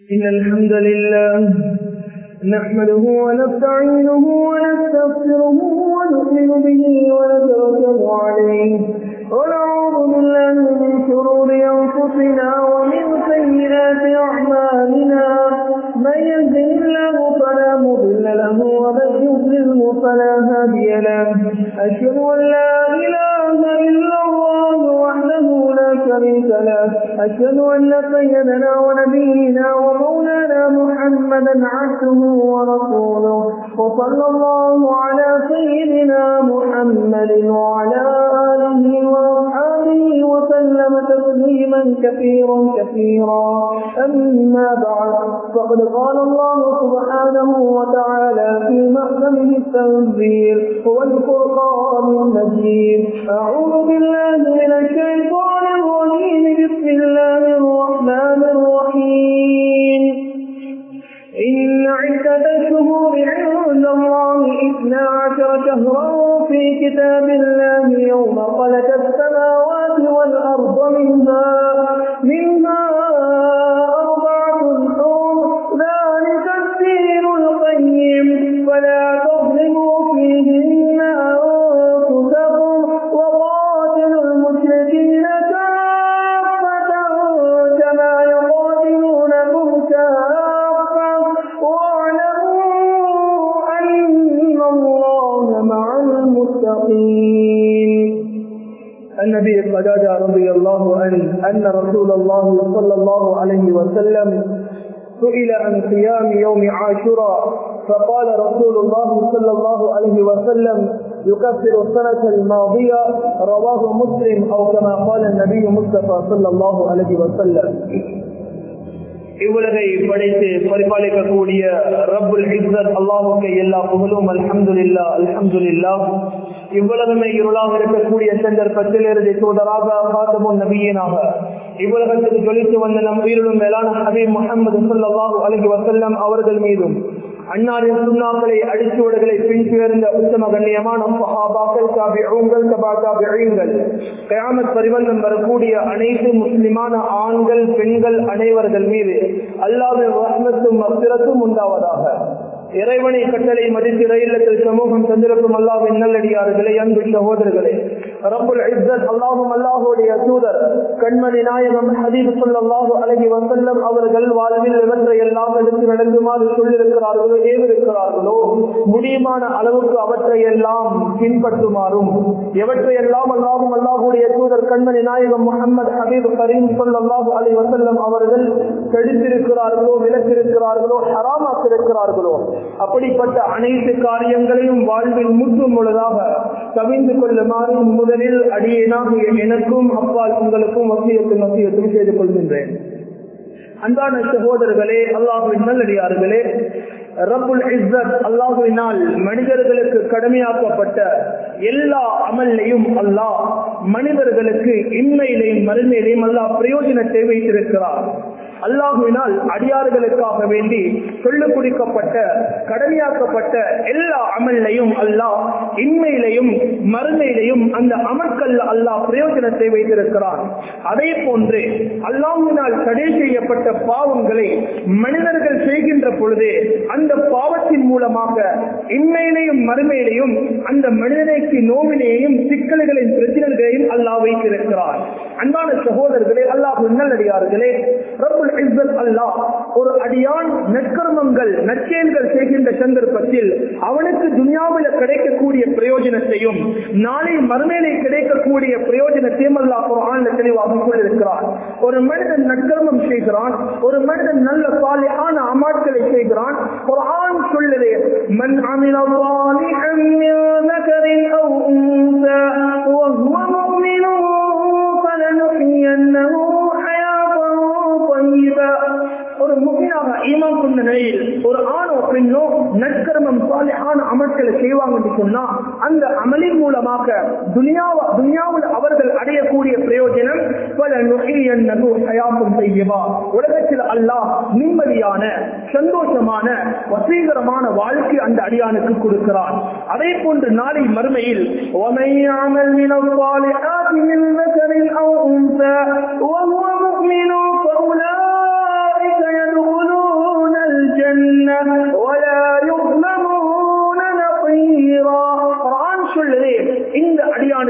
إن الحمد لله نحمده ونستعينه ونستغفره ونؤمن به ونتوكل عليه ونعوذ بالله من شرور أنفسنا ومن سيئات أعمالنا من يهده الله فلا مضل له ومن يضلله فلا هادي له أشهد أن لا إله إلا الله وحده لا شريك له أشهد أن سيدنا ونبينا ومولانا محمدا عبده ورسوله وصلى الله على سيدنا محمد وعلى آله وأصحابه وسلم تسليما كثيرا كثيرا أما بعد فقد قال الله سبحانه وتعالى في محكمه التنزيل هو الفرقان المجيد أعوذ بالله من الشيطان الرجيم بسم الله الرحمن الرحيم إن عدة الشهور عند الله إثنا عشر شهرا في كتاب الله يوم خلق السماوات والأرض منها منها أربعة حور ذلك الدين القيم فلا تظلموا فيهن أنفسكم وقاتلوا المشركين كافة كما يقاتلونكم كافة واعلموا أن الله مع المتقين النبي قتادة رضي الله عنه أن رسول الله صلى الله عليه وسلم سئل عن صيام يوم عاشوراء فقال رسول الله صلى الله عليه وسلم يكفر السنة الماضية رواه مسلم أو كما قال النبي مصطفى صلى الله عليه وسلم இவ்வுலகை படைத்து பரிபாலிக்கக்கூடிய ரப்புல் இஸ்ஸத் அல்லாஹுக்கு எல்லா புகழும் அல்ஹம்துலில்லா அல்ஹம்துலில்லா இவ்வுலகமே இருளாக இருக்கக்கூடிய சந்தர்ப்பத்தில் இறுதி தூதராக காத்தமும் நபியனாக இவ்வுலகத்தில் ஜொலித்து வந்த நம் உயிரிலும் மேலான ஹபீப் முகமது சல்லாஹூ அலஹி வசல்லம் அவர்கள் மீதும் அன்னாரின் சுண்ணாக்களை அடிச்சுவடுகளை பின்துயர்ந்த உத்தம கண்ணியமான சஹாபாக்கள் தாபிகள் தபா தாபிகள் கயாமத் பரிவந்தம் வரக்கூடிய அனைத்து முஸ்லிமான ஆண்கள் பெண்கள் அனைவர்கள் மீது அல்லாவின் ரஹ்மத்தும் மத்திரத்தும் உண்டாவதாக இறைவனை கட்டளை மதித்து ரயிலத்தில் சமூகம் தந்திருக்கும் அல்லாவின் நல்லடியார்களே அன்பு சகோதரர்களே ரப்புல் இஸ்ஸத் அல்லாஹும் அல்லாஹுடைய தூதர் கண்மணி நாயகம் ஹபீப் ஸல்லல்லாஹு அலைஹி வஸல்லம் அவர்கள் வாழ்வில் இவற்றை எல்லாம் எடுத்து நடந்துமாறு சொல்லியிருக்கிறார்களோ ஏவிருக்கிறார்களோ முடியுமான அளவுக்கு அவற்றை எல்லாம் பின்பற்றுமாறும் எவற்றை எல்லாம் அல்லாஹும் அல்லாஹுடைய தூதர் கண்மணி நாயகம் முகமது ஹபீப் கரீம் ஸல்லல்லாஹு அலைஹி வஸல்லம் அவர்கள் தடுத்திருக்கிறார்களோ விலக்கிருக்கிறார்களோ ஹராமாக்கிருக்கிறார்களோ அப்படிப்பட்ட அனைத்து காரியங்களையும் வாழ்வில் முற்றும் முழுதாக கவிழ்ந்து கொள்ளுமாறு முதலில் அடியேனாக எனக்கும் அப்பால் உங்களுக்கும் வசியத்தும் வசியத்தும் செய்து கொள்கின்றேன் அன்பான சகோதரர்களே அல்லாஹுவின் நல்லடியார்களே ரப்புல் இஸ்ஸத் அல்லாஹுவினால் மனிதர்களுக்கு கடமையாக்கப்பட்ட எல்லா அமல்லையும் அல்லாஹ் மனிதர்களுக்கு இன்மையிலையும் மறுமையிலையும் அல்லாஹ் பிரயோஜனத்தை வைத்திருக்கிறார் அல்லாஹுவினால் அடியார்களுக்காக வேண்டி சொல்லு குடிக்கப்பட்ட கடமையாக்கப்பட்ட எல்லா அமல்லையும் அல்லாஹ் இன்மையிலையும் மறுமையிலையும் அந்த அமல்கள் அல்லாஹ் பிரயோஜனத்தை வைத்திருக்கிறான் அதே போன்று அல்லாஹுவினால் தடை செய்யப்பட்ட பாவங்களை மனிதர்கள் செய்கின்ற பொழுது அந்த பாவத்தின் மூலமாக இன்மையிலையும் மறுமையிலையும் அந்த மனிதனைக்கு நோவினையையும் சிக்கல்களின் பிரச்சனைகளையும் அல்லாஹ் வைத்திருக்கிறார் அன்பான சகோதரர்களே அல்லாஹ் நல்லடியார்களே ரப்புல் இஸ்ஸத் அல்லாஹ் ஒரு அடியான் நற்கர்மங்கள் நற்செயல்கள் செய்கின்ற சந்தர்ப்பத்தில் அவனுக்கு துனியாவில் கிடைக்கக்கூடிய பிரயோஜனத்தையும் நாளை மறுமையிலே கிடைக்கக்கூடிய பிரயோஜனத்தையும் அல்லாஹ் குர்ஆன்ல தெளிவாக சொல்லியிருக்கிறார் ஒரு மனிதன் நற்கர்மம் செய்கிறான் ஒரு மனிதன் நல்ல சாலிஹான அமாட்களை செய்கிறான் குர்ஆன் சொல்லுது மன் அமில صالحا من ذكر أو أنثى وهو مؤمن فلنحيينه حياة طيبة ஒரு முகினாக ஈமான் கொண்ட நிலையில் ஒரு ஆணோ பெண்ணோ நற்கர்மம் சாலிஹான அமல்களை செய்வாங்கன்னு சொன்னா அந்த அமலின் மூலமாக துனியாவ துனியாவில் அவர்கள் அடையக்கூடிய பிரயோஜனம் பல நுகையன்னகு ஹயாத்தும் செய்யவா உலகத்தில் அல்லாஹ் நிம்மதியான சந்தோஷமான வசீகரமான வாழ்க்கை அந்த அடியானுக்கு கொடுக்கிறான் அதே போன்று நாளை மறுமையில் وَمَن يَعْمَلْ مِنَ الصَّالِحَاتِ مِن ذَكَرٍ أَوْ أُنثَىٰ وَهُوَ مُؤْمِنٌ فَأُولَٰئِكَ يَدْخُلُونَ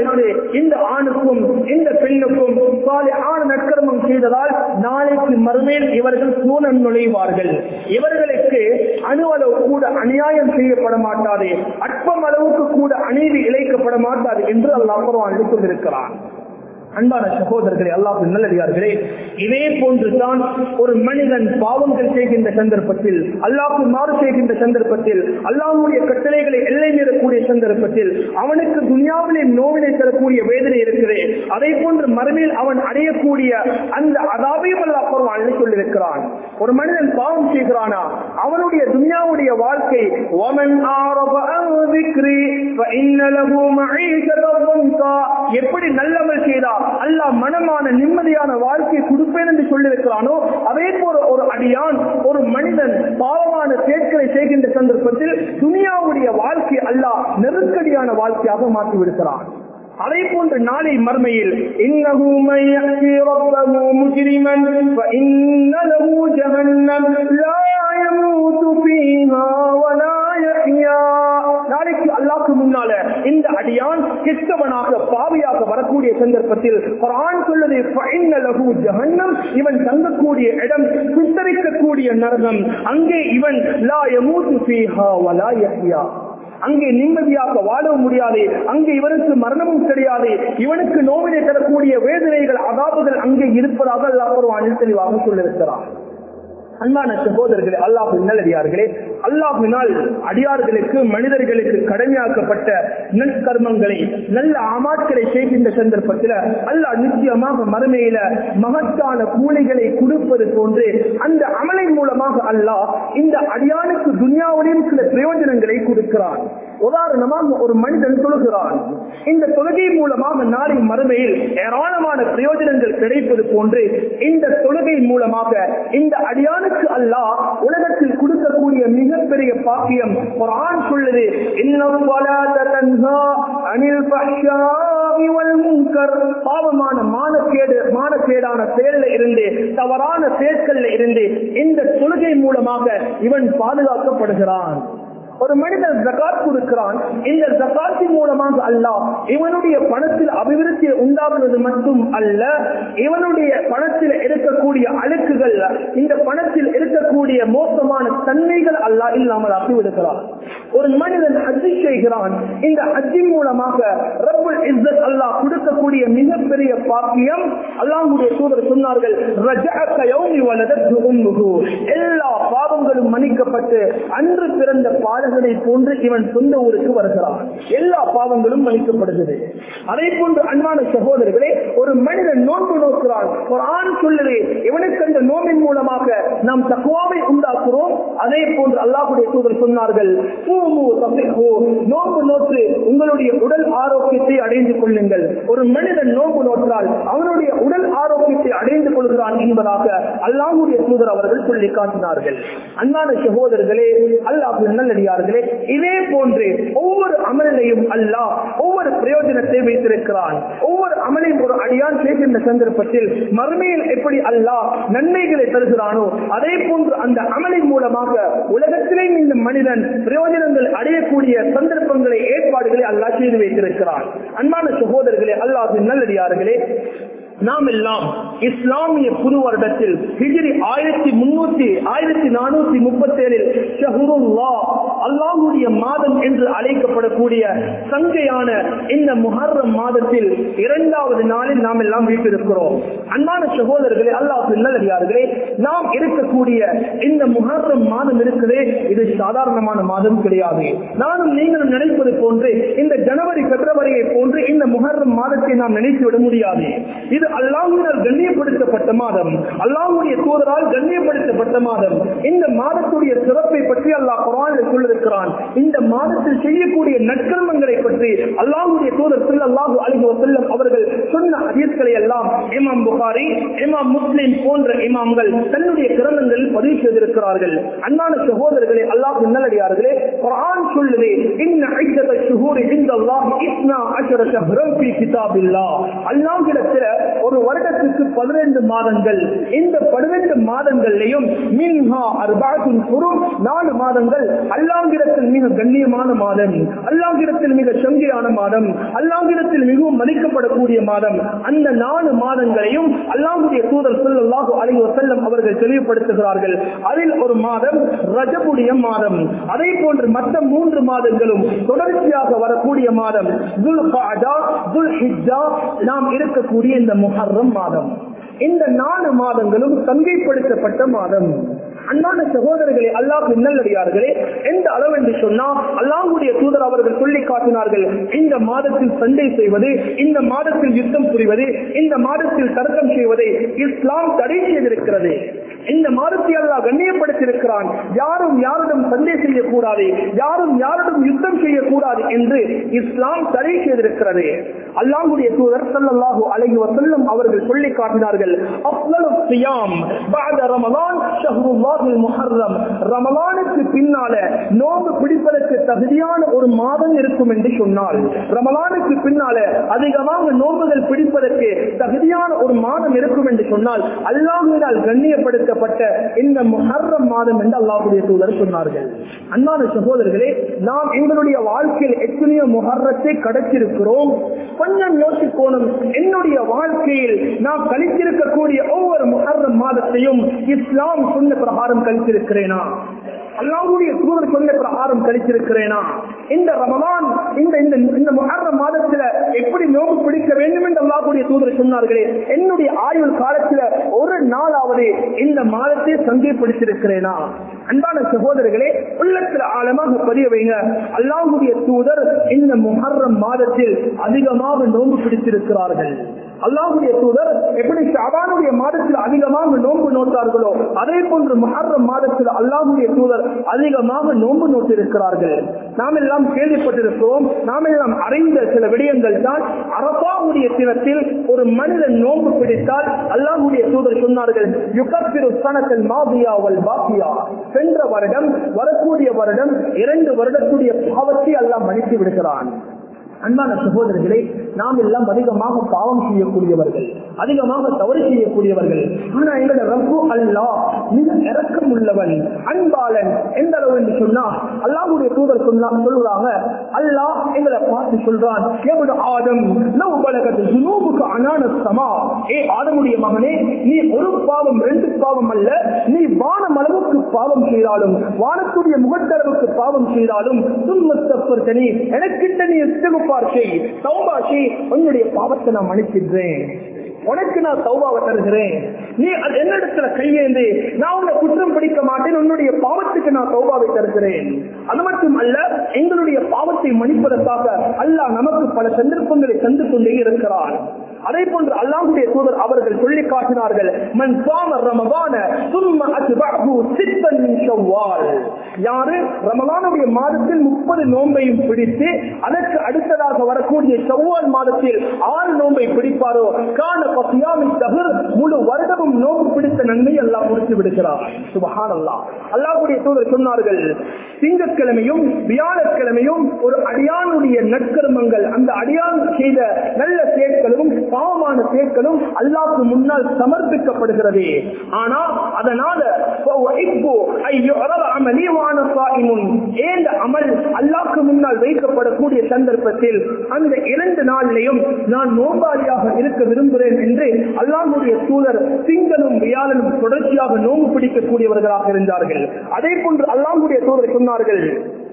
தீர்மானித்து இந்த ஆணுக்கும் இந்த பெண்ணுக்கும் ஆன நற்கர்மம் செய்ததால் நாளைக்கு மறுமேல் இவர்கள் சூழல் நுழைவார்கள் இவர்களுக்கு அணுவளவு கூட அநியாயம் செய்யப்பட மாட்டாது அற்பம் அளவுக்கு கூட அநீதி இழைக்கப்பட மாட்டாது என்று அல்லாஹ் குர்ஆனில் சொல்லியிருக்கிறான் அன்பான சகோதரர்களே அல்லாஹ் நல்லடியார்களே இதே போன்றுதான் ஒரு மனிதன் பாவங்கள் செய்கின்ற சந்தர்ப்பத்தில் அல்லாஹ்க்கு மாறு செய்கின்ற சந்தர்ப்பத்தில் அல்லாஹ்வுடைய கட்டளைகளை எல்லை மீறக்கூடிய சந்தர்ப்பத்தில் அவனுக்கு துனியாவிலே நோவினை தரக்கூடிய வேதனை இருக்கிறது அதே போன்று மறுமையில் அவன் அடையக்கூடிய அந்த அதாவையும் அல்லாஹ் குர்ஆனில் சொல்லியிருக்கிறான் ஒரு மனிதன் பாவம் செய்கிறானா அவனுடைய துனியாவுடைய வாழ்க்கை வமன் ஆரப அன் ذِكْرِي فَإِنَّ لَهُ مَعِيشَةً ضَنْكًا எப்படி நல்லமல் செய்தா அல்லாஹ் மனமான நிம்மதியான வாழ்க்கையை கொடுப்பேன் என்று சொல்லியிருக்கிறானோ அதே போல ஒரு அடியான் ஒரு மனிதன் பாவமான செயற்களை செய்கின்ற சந்தர்ப்பத்தில் துனியாவுடைய வாழ்க்கை அல்லாஹ் நெருக்கடியான வாழ்க்கையாக மாற்றி விடுகிறான் அதே போன்று நாளை மர்மையில் இன்னஹு மன் யஅதி ரப்பஹு முஜ்ரிமன் فإن له جهنم لا يموت فيها ولا يحيا நாளைக்கு அல்லாஹ்க்கு முன்னால இந்த அடியான் கிறிஸ்தவனாக பாவியாக வரக்கூடிய சந்தர்ப்பத்தில் குர்ஆன் சொல்லுது فإن له جهنم இவன் தங்கக்கூடிய இடம் சுத்தரிக்கக்கூடிய நரகம் அங்கே இவன் லா யமூது ஃபீஹா வலா யஹ்யா அங்கே நிம்மதியாக வாழவும் முடியாது அங்கே இவனுக்கு மரணமும் கிடையாது இவனுக்கு நோவினை தரக்கூடிய வேதனைகள் அதாபுகள் அங்கே இருப்பதாக அல்லாஹ் ஒரு தெளிவாக சொல்லியிருக்கிறார் அன்பான சகோதரர்களே அல்லாஹ் நல்லடியார்களே அல்லாஹினால் அடியார்களுக்கு மனிதர்களுக்கு கடமையாக்கப்பட்ட நற்கர்மங்களை நல்ல அமாட்களை செய்கின்ற சந்தர்ப்பத்தில் அல்லாஹ் நிச்சயமாக மறுமையில மகத்தான கூலிகளை கொடுப்பது போன்று அந்த அமலின் மூலமாக அல்லாஹ் இந்த அடியானுக்கு துனியாவிலையும் சில பிரயோஜனங்களை கொடுக்கிறான் உதாரணமாக ஒரு மனிதன் தொழுகிறான் இந்த தொழுகை மூலமாக நாளை மறுமையில் ஏராளமான பிரயோஜனங்கள் கிடைப்பது போன்று இந்த தொழுகை மூலமாக இந்த அடியானுக்கு அல்லாஹ் உலகத்தில் கொடுக்கக்கூடிய மிகப்பெரிய பாக்கியம் ஒரு ஆண் சொல்லுது இன்னும் அனில் பாவமான மானக்கேடு மானக்கேடான செயல்ல இருந்து தவறான செயற்கள்ல இருந்து இந்த தொழுகை மூலமாக இவன் பாதுகாக்கப்படுகிறான் ஒரு மனிதன் ஜகாத் கொடுக்கிறான் இந்த ஜகாத்தின் மூலமாக அல்லாஹ் இவனுடைய பணத்தில் அபிவிருத்தியை உண்டாக்குவது மட்டும் அல்ல இவனுடைய பணத்தில் இருக்கக்கூடிய அழுக்குகள் இந்த பணத்தில் இருக்கக்கூடிய மோசமான தன்மைகள் அல்லாஹ் இல்லாமல் ஆக்கிவிடுகிறான் ஒரு மனிதன் ஹஜ்ஜி செய்கிறான் இந்த ஹஜ்ஜின் மூலமாக ரப்புல் இஸ்ஸத் அல்லாஹ் கொடுக்கக்கூடிய மிகப்பெரிய பாக்கியம் அல்லாஹ்வுடைய தூதர் சொன்னார்கள் ரஜஅக யௌமி வலதத்து உம்முஹு எல்லா பாவங்களும் மன்னிக்கப்பட்டு அன்று பிறந்த பாலகனை போன்று இவன் சொந்த ஊருக்கு வருகிறான் எல்லா பாவங்களும் மன்னிக்கப்படுகிறது அதே போன்று அன்பான சகோதரர்களே ஒரு மனிதன் நோன்பு நோக்கிறான் ஒரு ஆண் சொல்லுது இவனுக்கு அந்த நோம்பின் மூலமாக நாம் தக்குவாவை உண்டாக்குறோம் அதே போன்று அல்லாஹுடைய தூதர் சொன்னார்கள் பூமு தபிஹு நோன்பு நோற்று உங்களுடைய உடல் ஆரோக்கியத்தை அடைந்து கொள்ளுங்கள் ஒரு மனிதன் நோன்பு நோற்றால் அவனுடைய உடல் ஆரோக்கியத்தை அடைந்து கொள்கிறான் என்பதாக அல்லாஹுடைய தூதர் அவர்கள் சொல்லி காட்டினார்கள் அன்பான சகோதரர்களே அல்லாஹ் நல்லடியார்களே இதே போன்று ஒவ்வொரு அமலையும் அல்லாஹ் ஒவ்வொரு பிரயோஜனத்தை வைத்திருக்கிறான் ஒவ்வொரு அமலையும் ஒரு அடியான் செய்கின்ற சந்தர்ப்பத்தில் மறுமையில் எப்படி அல்லாஹ் நன்மைகளை தருகிறானோ அதே போன்று அந்த அமலின் மூலமாக உலகத்திலே இந்த மனிதன் பிரயோஜனங்கள் அடையக்கூடிய சந்தர்ப்பங்களை ஏற்பாடுகளை அல்லாஹ் செய்து வைத்திருக்கிறான் அன்பான சகோதரர்களே அல்லாஹ் நல்லடியார்களே நாம் எல்லாம் இஸ்லாமிய புது வருடத்தில் ஹிஜ்ரி ஆயிரத்தி முன்னூத்தி ஆயிரத்தி நானூத்தி முப்பத்தி ஏழில் ஷஹருல்லா அல்லாஹுடைய மாதம் என்று அழைக்கப்படக்கூடிய சங்கையான இந்த முஹர்ரம் மாதத்தில் இரண்டாவது நாளில் நாம் எல்லாம் வீட்டிருக்கிறோம் அன்பான சகோதரர்களே அல்லாஹ் நல்லடியார்களே நாம் இருக்கக்கூடிய இந்த முஹர்ரம் மாதம் இருக்குதே இது சாதாரணமான மாதம் கிடையாது நானும் நீங்களும் நினைப்பது போன்று இந்த ஜனவரி பிப்ரவரியை போன்று இந்த முஹர்ரம் மாதத்தை நாம் நினைத்து விட முடியாது இது அல்லாஹுவினால் கண்ணியப்படுத்தப்பட்ட மாதம் அல்லாஹுடைய தூதரால் கண்ணியப்படுத்தப்பட்ட மாதம் இந்த மாதத்துடைய சிறப்பை பற்றி அல்லாஹ் குரானில் சொல்லிருக்கிறான் இந்த மாதத்தில் செய்யக்கூடிய நற்கர்மங்களை பற்றி அல்லாஹுடைய தூதர் அல்லாஹு அலிஹி வசல்லம் அவர்கள் சொன்ன ஹதீஸ்களை எல்லாம் இமாம் புகாரி இமாம் முஸ்லிம் போன்ற இமாம்கள் தன்னுடைய கிரந்தங்களில் பதிவு செய்திருக்கிறார்கள் அன்பான சகோதரர்களே அல்லாஹ் நல்லடியார்களே குரான் சொல்லுது இன்ன ஐதத ஷுஹூரி இந்தல்லாஹ் இஸ்னா அஷர ஷஹ்ரம் ஃபீ கிதாபில்லாஹ் அல்லாஹ்விடத்தில் ஒரு வருடத்திற்கு பன்னிரண்டு மாதங்கள் இந்த பன்னிரண்டு மாதங்கள்லையும் மின்ஹா அர்பாத்தின் குரும் நாலு மாதங்கள் அல்லாங்கிடத்தில் மிக கண்ணியமான மாதம் அல்லாங்கிடத்தில் மிக சங்கியான மாதம் அல்லாங்கிடத்தில் மிகவும் மதிக்கப்படக்கூடிய மாதம் அந்த நாலு மாதங்களையும் அல்லாஹுடைய தூதர் சொல்லல்லாஹு அலைஹி வஸல்லம் அவர்கள் தெளிவுபடுத்துகிறார்கள் அதில் ஒரு மாதம் ரஜபுடைய மாதம் அதே போன்று மற்ற மூன்று மாதங்களும் தொடர்ச்சியாக வரக்கூடிய மாதம் துல்காஜா துல்ஹிஜா நாம் இருக்கக்கூடிய இந்த முஹர்ரம் மாதம் இந்த நாலு மாதங்களும் சங்கைப்படுத்தப்பட்ட மாதம் அன்பான சகோதரர்களே அல்லாஹ் நல்லடியார்களே எந்த அளவு என்று சொன்னா அல்லாஹுடைய தூதர் அவர்கள் சொல்லி காட்டினார்கள் இந்த மாதத்தில் சண்டை செய்வது இந்த மாதத்தில் யுத்தம் புரிவது இந்த மாதத்தில் தர்க்கம் செய்வதை இஸ்லாம் தடை செய்திருக்கிறது இந்த மாதத்தை அல்லாஹ் கண்ணியப்படுத்தியிருக்கிறான் யாரும் யாரிடம் சண்டை செய்யக்கூடாது யாரும் யாரிடம் யுத்தம் செய்யக்கூடாது என்று இஸ்லாம் தடை செய்திருக்கிறது அல்லாஹுடைய தூதர் ஸல்லல்லாஹு அலைஹி வஸல்லம் அவர்கள் சொல்லி காட்டினார்கள் அஃலலு ஸியாம் பஅத ரமலான் ஷஹ்ருல்லாஹில் முஹர்ரம் ரமலானுக்கு பின்னால நோன்பு பிடிப்பதற்கு தகுதியான ஒரு மாதம் இருக்கும் என்று சொன்னால் ரமலானுக்கு பின்னால அதிகமாக நோன்புகள் பிடிப்பதற்கு தகுதியான ஒரு மாதம் இருக்கும் என்று சொன்னால் அல்லாஹுவினால் கண்ணியப்படுத்தப்பட்ட இந்த முஹர்ரம் மாதம் என்று அல்லாஹுடைய தூதர் சொன்னார்கள் அன்பான சகோதரர்களே நாம் எங்களுடைய வாழ்க்கையில் எத்தனையோ முஹர்ரத்தை கடத்திருக்கிறோம் கொஞ்சம் யோசிக்கணும் என்னுடைய வாழ்க்கையில் நாம் கழித்திருக்கக்கூடிய ஒவ்வொரு முஹர்ரம் மாதத்தையும் இஸ்லாம் சொன்ன பிரகாரம் கழித்திருக்கிறேனா அல்லாவுடைய தூதர் சொன்ன பிரகாரம் கழித்திருக்கிறேனா இந்த ரமலான் இந்த இந்த இந்த முஹர்ரம் மாதத்துல எப்படி நோம்பு பிடிக்க வேண்டும் என்று அல்லாஹுடைய தூதர் சொன்னார்களே என்னுடைய ஆயுள் காலத்துல ஒரு நாளாவது இந்த மாதத்தை சந்தைப்படுத்திருக்கிறேனா அன்பான சகோதரர்களே உள்ளத்துல ஆழமாக பதிய வைங்க அல்லாஹுடைய தூதர் இந்த முஹர்ரம் மாதத்தில் அதிகமாக நோன்பு பிடித்திருக்கிறார்கள் அல்லாஹுடைய தூதர் எப்படி ஷாபானுடைய மாதத்தில் அதிகமாக நோன்பு நோட்டார்களோ அதே போன்று முஹர்ரம் மாதத்தில் அல்லாஹுடைய தூதர் அதிகமாக நோன்பு நோட்டிருக்கிறார்கள் நாம் எல்லாம் கேள்விப்பட்டிருக்கிறோம் நாம் எல்லாம் அறிந்த சில விடயங்கள் தான் அரபாவுடைய தினத்தில் ஒரு மனிதன் நோன்பு பிடித்தால் அல்லாஹுடைய தூதர் சொன்னார்கள் யுகப்பிரு சனத்தில் மாபியா வல் பாக்கியா சென்ற வருடம் வரக்கூடிய வருடம் இரண்டு வருடத்துடைய பாவத்தை அல்லாஹ் மன்னித்து விடுகிறான் அன்பான சகோதரர்களே நாம் எல்லாம் அதிகமாக பாவம் செய்யக்கூடியவர்கள் அதிகமாக தவறு செய்யக்கூடியவர்கள் ஆனா எங்களோட ரப்பு அல்லா மிக இறக்கம் உள்ளவன் அன்பாளன் எந்த அளவு என்று சொன்னா அல்லாஹுடைய தூதர் சொன்னா சொல்லுறாங்க அல்லாஹ் எங்களை பார்த்து சொல்றான் எவ்வளவு ஆதம் நவ் பலகத்து ஜுனூபுக்கு அனான சமா ஏ ஆதமுடைய மகனே நீ ஒரு பாவம் ரெண்டு பாவம் அல்ல நீ வானம் அளவுக்கு பாவம் செய்தாலும் வானத்துடைய முகத்தளவுக்கு பாவம் செய்தாலும் துன்பத்தப்பட்ட நீ எனக்கிட்ட நீ இஸ்தகுப்பார் செய் தௌபா செய் உன்னுடைய பாவத்தை நான் மன்னிச்சிடுறேன் உனக்கு நான் சௌபாவை தருகிறேன் நீ அது என்னிடத்துல கையேந்து நான் உன்னை குற்றம் பிடிக்க மாட்டேன் உன்னுடைய பாவத்துக்கு நான் சௌபாவை தருகிறேன் அது மட்டும் அல்ல எங்களுடைய பாவத்தை மன்னிப்பதற்காக அல்லாஹ் நமக்கு பல சந்தர்ப்பங்களை தந்து கொண்டே இருக்கிறான் அதே போன்று அல்லாஹுடைய தூதர் அவர்கள் சொல்லி காட்டினார்கள் மன் சாம ரமதான சும்ம அத்பஅஹு சித்தன் மின் ஷவ்வால் யாரு ரமலானுடைய மாதத்தில் முப்பது நோன்பையும் பிடித்து அதற்கு அடுத்ததாக வரக்கூடிய ஷவ்வால் மாதத்தில் ஆறு நோன்பை பிடிப்பாரோ கான பசியாமி தகுர் முழு வருடமும் நோன்பு பிடித்த நன்மை அல்லாஹ் முடித்து விடுகிறார் சுபஹான் அல்லாஹ் அல்லாஹுடைய தூதர் சொன்னார்கள் திங்கட்கிழமையும் வியாழக்கிழமையும் ஒரு அடியானுடைய நற்கர்மங்கள் அந்த அடியான் செய்த நல்ல செயற்களும் பாவமான செயற்களும் அல்லாஹ்க்கு முன்னால் சமர்ப்பிக்கப்படுகிறது ஆனா அதனால அமல் அல்லாஹ்க்கு முன்னால் வைக்கப்படக்கூடிய சந்தர்ப்பத்தில் அந்த இரண்டு நாளிலையும் நான் நோம்பாளியாக இருக்க விரும்புகிறேன் என்று அல்லாஹுடைய தூதர் திங்களும் வியாழனும் தொடர்ச்சியாக நோம்பு பிடிக்கக்கூடியவர்களாக இருந்தார்கள் அதே போன்று அல்லாஹுடைய தூதர் சொன்னார்கள்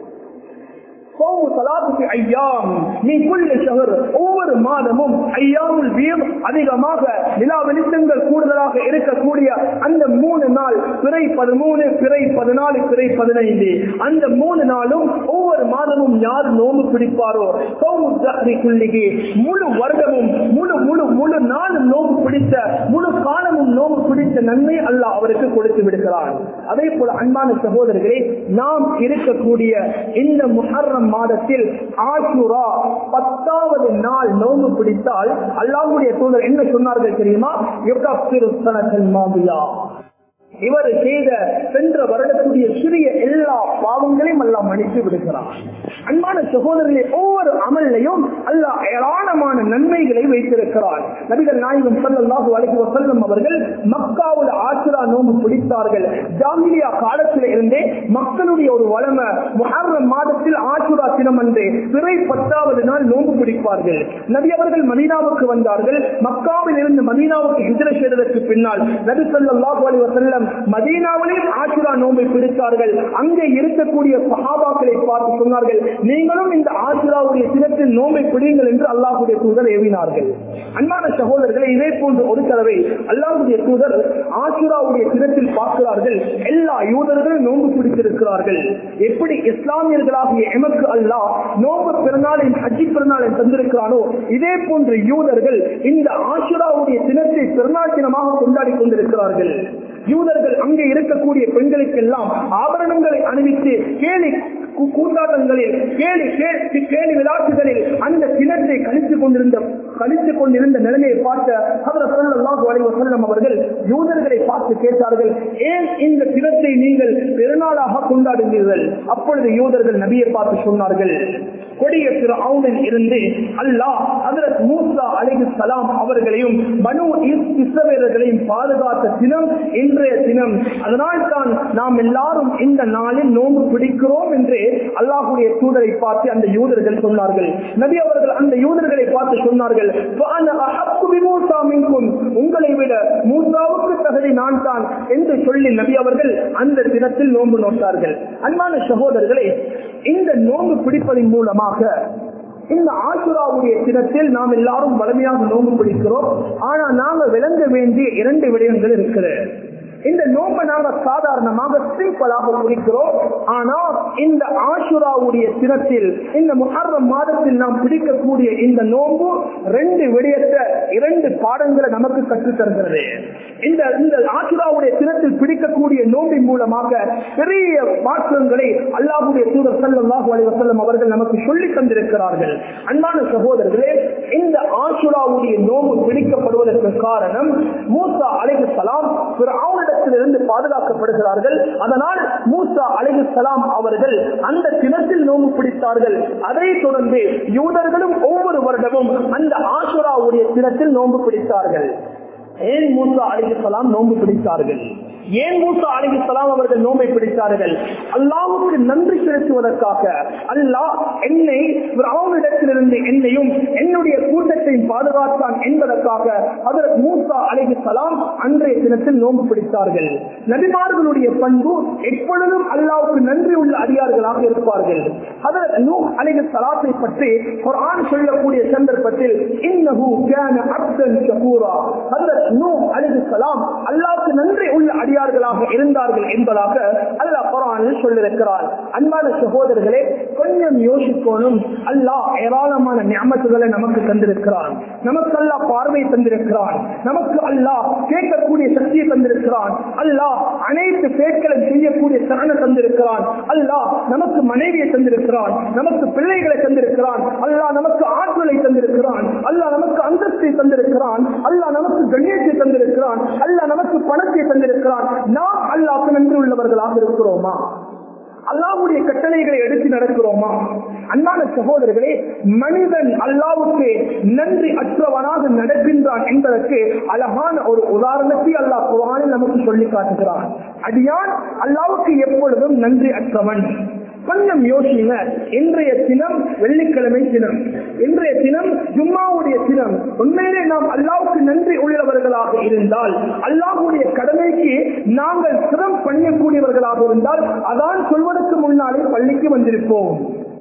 ஒவ்வொரு மாதமும் ஐயாமுல் வீர் அதிகமாக நிலா வெளிச்சங்கள் கூடுதலாக இருக்கக்கூடிய அந்த மூணு நாள் பிறை பதிமூணு பிறை பதினாலு பிறை பதினைந்து அந்த மூணு நாளும் ஒவ்வொரு மாதமும் யார் நோம்பு பிடிப்பாரோ குள்ளிகி முழு வருடமும் முழு முழு முழு நாளும் நோம்பு பிடித்த முழு காலமும் நோம்பு பிடித்த நன்மை அல்லாஹ் அவருக்கு கொடுத்து விடுகிறார் அதே போல அன்பான சகோதரர்களே நாம் இருக்கக்கூடிய இந்த முஹர்ரம் மாதத்தில் ஆஷுரா பத்தாவது நாள் நோம்பு பிடித்தால் அல்லாஹுடைய தூதர் என்ன சொன்னார்கள் தெரியுமா யுகப்பிரு சனத்தில் மாபியா இவர் செய்த சென்ற வருடக்கூடிய சிறிய எல்லா பாவங்களையும் எல்லாம் மன்னித்து விடுகிறார் அன்பான சகோதரர்களே ஒவ்வொரு அமல்லையும் அல்லாஹ் ஏராளமான நன்மைகளை வைத்திருக்கிறார் நபிகள் நாயகம் ஸல்லல்லாஹு அலைஹி வஸல்லம் அவர்கள் மக்காவுல ஆசுரா நோன்பு பிடித்தார்கள் ஜாங்கிலியா காலத்தில் இருந்தே மக்களுடைய ஒரு வளமை முஹர்ரம் மாதத்தில் ஆசுரா தினம் அன்று பிறை பத்தாவது நாள் நோன்பு பிடிப்பார்கள் நபி அவர்கள் மதீனாவுக்கு வந்தார்கள் மக்காவில் இருந்து மதீனாவுக்கு ஹிஜ்ர செய்ததற்கு பின்னால் நபி ஸல்லல்லாஹு அலைஹி வஸல்லம் மதீனாவிலே ஆசுரா நோன்பை பிடித்தார்கள் அங்கே இருக்கக்கூடிய சஹாபாக்களை பார்த்து சொன்னார்கள் நீங்களும் இந்த ஆசுராவுடைய தினத்தில் நோன்பை பிடிங்கள் என்று அல்லாஹுடைய தூதர் ஏவினார்கள் அன்பான சகோதரர்களை இதே போன்று ஒரு தடவை அல்லாஹுடைய தூதர் ஆசுராவுடைய தினத்தில் பார்க்கிறார்கள் எல்லா யூதர்களும் நோன்பு பிடித்திருக்கிறார்கள் எப்படி இஸ்லாமியர்களாகிய எமக்கு அல்லாஹ் நோன்பு பிறநாளை ஹஜ்ஜி பிறநாளை தந்திருக்கிறானோ இதே போன்று யூதர்கள் இந்த ஆசுராவுடைய தினத்தை பெருநாள் தினமாக கொண்டாடி கொண்டிருக்கிறார்கள் யூதர்கள் அங்கே இருக்கக்கூடிய பெண்களுக்கெல்லாம் ஆபரணங்களை அணிவித்து கேலி கூ- கூத்தாட்டங்களில் கேலி கே- கேலி விளையாட்டுகளில் அந்த தினத்தை கழித்துக் கொண்டிருந்த கழித்துக் கொண்டிருந்த நிலைமையை பார்த்த அவர் சொல்லலாம் வசல்லம் அவர்கள் யூதர்களை பார்த்து கேட்டார்கள் ஏன் இந்த தினத்தை நீங்கள் பெருநாளாக கொண்டாடுகிறீர்கள் அப்பொழுது யூதர்கள் நபியை பார்த்து சொன்னார்கள் கொடிய திரு ஆவுனில் இருந்து அல்லாஹ் ஹதரத் மூசா அலைஹி சலாம் அவர்களையும் பனு இஸ்- இஸ்ரவேலர்களையும் பாதுகாத்த தினம் இன்றைய தினம் அதனால் தான் நாம் எல்லாரும் இந்த நாளில் நோன்பு பிடிக்கிறோம் என்று அல்லாஹுடைய தூதரை பார்த்து அந்த யூதர்கள் சொன்னார்கள் நபி அவர்கள் அந்த யூதர்களை பார்த்து சொன்னார்கள் "வஅன அஹக்கு பிமூசா மின்கும்." உங்களை விட மூசாவுக்கு தகுதி நான் தான் என்று சொல்லி நபி அவர்கள் அந்த தினத்தில் நோன்பு நோட்டார்கள் அன்பான சகோதரர்களே இந்த நோன்பு பிடிப்பதன் மூலமாக இந்த ஆசுராவுடைய தினத்தில் நாம் எல்லாரும் வலிமையாக நோன்பு பிடிக்கிறோம் ஆனா நாங்க விளங்க வேண்டிய இரண்டு விடயங்கள் இருக்கிறது இந்த நோம்பை நாங்க சாதாரணமாக சிம்பிளாக குறிக்கிறோம் ஆனா இந்த ஆசுராவுடைய தினத்தில் இந்த முஹர்ரம் மாதத்தில் நாம் பிடிக்கக்கூடிய இந்த நோம்பு ரெண்டு விடயத்தை இரண்டு பாடங்களை நமக்கு கற்றுத் தருகிறது இந்த இந்த ஆசுராவுடைய தினத்தில் பிடிக்கக்கூடிய நோம்பின் மூலமாக பெரிய மாற்றங்களை அல்லாஹுடைய தூதர் ஸல்லல்லாஹு அலைஹி வஸல்லம் அவர்கள் நமக்கு சொல்லி தந்திருக்கிறார்கள் அன்பான சகோதரர்களே இந்த ஆசுராவுடைய நோம்பு பிடிக்கப்படுவதற்கு காரணம் மூசா அலைஹிஸ்ஸலாம் ஃபிரௌனிடத்திலிருந்து பாதுகாக்கப்படுகிறார்கள் அதனால் மூசா அலைஹிஸ்ஸலாம் அவர்கள் அந்த தினத்தில் நோம்பு பிடித்தார்கள் அதை தொடர்ந்து யூதர்களும் ஒவ்வொரு வருடமும் அந்த ஆசுராவுடைய தினத்தில் நோன்பு பிடித்தார்கள் ஏன் மூசா அலிகலாம் நோன்பு பிடித்தார்கள் ஏன் மூசா அலிகலாம் அவர்கள் நோன்பை பிடித்தார்கள் அல்லாவுக்கு நன்றி செலுத்துவதற்காக அல்லாஹ் என்னை அவனிடத்திலிருந்து என்னையும் என்னுடைய கூட்டத்தையும் பாதுகாத்தான் என்பதற்காக அதற்கு மூசா அலிகலாம் அன்றைய தினத்தில் நோன்பு பிடித்தார்கள் நபிமார்களுடைய பண்பு எப்பொழுதும் அல்லாவுக்கு நன்றி உள்ள அடியார்களாக இருப்பார்கள் அதற்கு நூ அலிக சலாத்தை பற்றி குர்ஆன் சொல்லக்கூடிய சந்தர்ப்பத்தில் இன்னஹு கான அப்தன் ஷகூரா ஹஜ்ரத் நூ அலைஹிஸ்ஸலாம் அல்லாஹ்வுக்கு நன்றி உள்ள அடியார்களாக இருந்தார்கள் என்பதாக அல்லாஹ் குர்ஆனில் சொல்லியிருக்கிறார் அன்பான சகோதரர்களே கொஞ்சம் யோசிக்கணும் அல்லாஹ் ஏராளமான நியமத்துகளை நமக்கு தந்திருக்கிறான் நமக்கு அல்லாஹ் பார்வை தந்திருக்கிறான் நமக்கு அல்லாஹ் கேட்கக்கூடிய சக்தியை தந்திருக்கிறான் அல்லாஹ் அனைத்து பேட்களை செய்யக்கூடிய திறனை தந்திருக்கிறான் அல்லாஹ் நமக்கு மனைவியை தந்திருக்கிறான் நமக்கு பிள்ளைகளை தந்திருக்கிறான் அல்லாஹ் நமக்கு ஆற்றலை தந்திருக்கிறான் அல்லாஹ் நமக்கு அந்தஸ்தை தந்திருக்கிறான் அல்லாஹ் நமக்கு கண்ணியத்தை தந்திருக்கிறான் அல்லாஹ் நமக்கு பணத்தை தந்திருக்கிறான் நாம் அல்லாஹ்க்கு நன்றி உள்ளவர்களாக இருக்கிறோமா அல்லாஹ்வுடைய கட்டளைகளை எடுத்து நடக்கிறோமா அன்பான சகோதரர்களே மனிதன் அல்லாவுக்கு நன்றி அற்றவனாக நடக்கின்றான் என்பதற்கு அழகான ஒரு உதாரணத்தை அல்லாஹ் குர்ஆனில் நமக்கு சொல்லி காட்டுகிறான் அடியான் அல்லாவுக்கு எப்பொழுதும் நன்றி அற்றவன் கொஞ்சம் யோசிங்க இன்றைய தினம் வெள்ளிக்கிழமை தினம் இன்றைய தினம் ஜும்மாவுடைய தினம் உண்மையிலே நாம் அல்லாவுக்கு நன்றி உள்ளவர்களாக இருந்தால் அல்லாஹுடைய கடமைக்கு நாங்கள் சிரம் பண்ணக்கூடியவர்களாக இருந்தால் அதான் சொல்வதற்கு முன்னாலே பள்ளிக்கு வந்திருப்போம்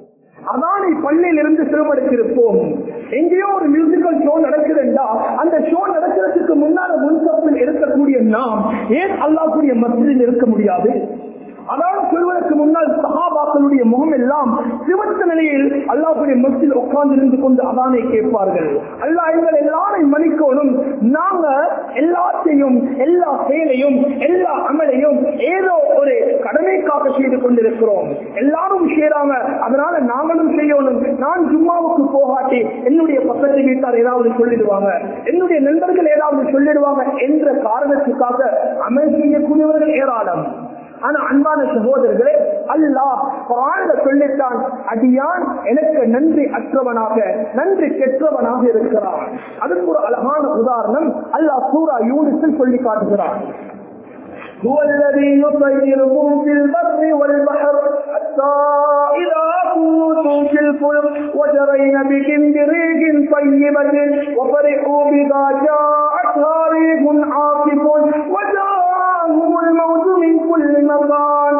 அதானை பள்ளியில் இருந்து சிரமடைத்திருப்போம் எங்கேயோ ஒரு மியூசிக்கல் ஷோ நடக்குதுண்டா அந்த ஷோ நடக்கிறதுக்கு முன்னால முன்சப்பில் இருக்கக்கூடிய நாம் ஏன் அல்லாஹ்வுடைய மஸ்ஜிதில் இருக்க முடியாது அதாவது சொல்வதற்கு முன்னால் சஹாபாக்களுடைய முகம் எல்லாம் சிவத்த நிலையில் அல்லாஹுடைய மத்தியில் உட்கார்ந்து இருந்து கொண்டு அதானை கேட்பார்கள் அல்லாஹ் எங்கள் எல்லாரையும் மன்னிக்கணும் நாங்க எல்லாத்தையும் எல்லா செயலையும் எல்லா அமலையும் ஏதோ ஒரு கடமைக்காக செய்து கொண்டிருக்கிறோம் எல்லாரும் செய்யறாங்க அதனால நாங்களும் செய்யணும் நான் ஜும்மாவுக்கு போகாட்டி என்னுடைய பக்கத்து வீட்டார் ஏதாவது சொல்லிடுவாங்க என்னுடைய நண்பர்கள் ஏதாவது சொல்லிடுவாங்க என்ற காரணத்துக்காக அமல் செய்யக்கூடியவர்கள் ஏராளம் ஆனா அன்பான சகோதரர்களே அல்லாஹ் குரான்ல சொல்லித்தான் அடியான் எனக்கு நன்றி அற்றவனாக நன்றி கெற்றவனாக இருக்கிறான் அதுக்கு ஒரு அழகான உதாரணம் அல்லாஹ் சூரா யூனிஸில் சொல்லி காட்டுகிறான் هو الذي يطيركم في البر والبحر حتى إذا كنتم في الفلك وجرين بكم بريح طيبة وفرحوا بما جاءتها ريح عاصف وجاءهم الموت من كل مكان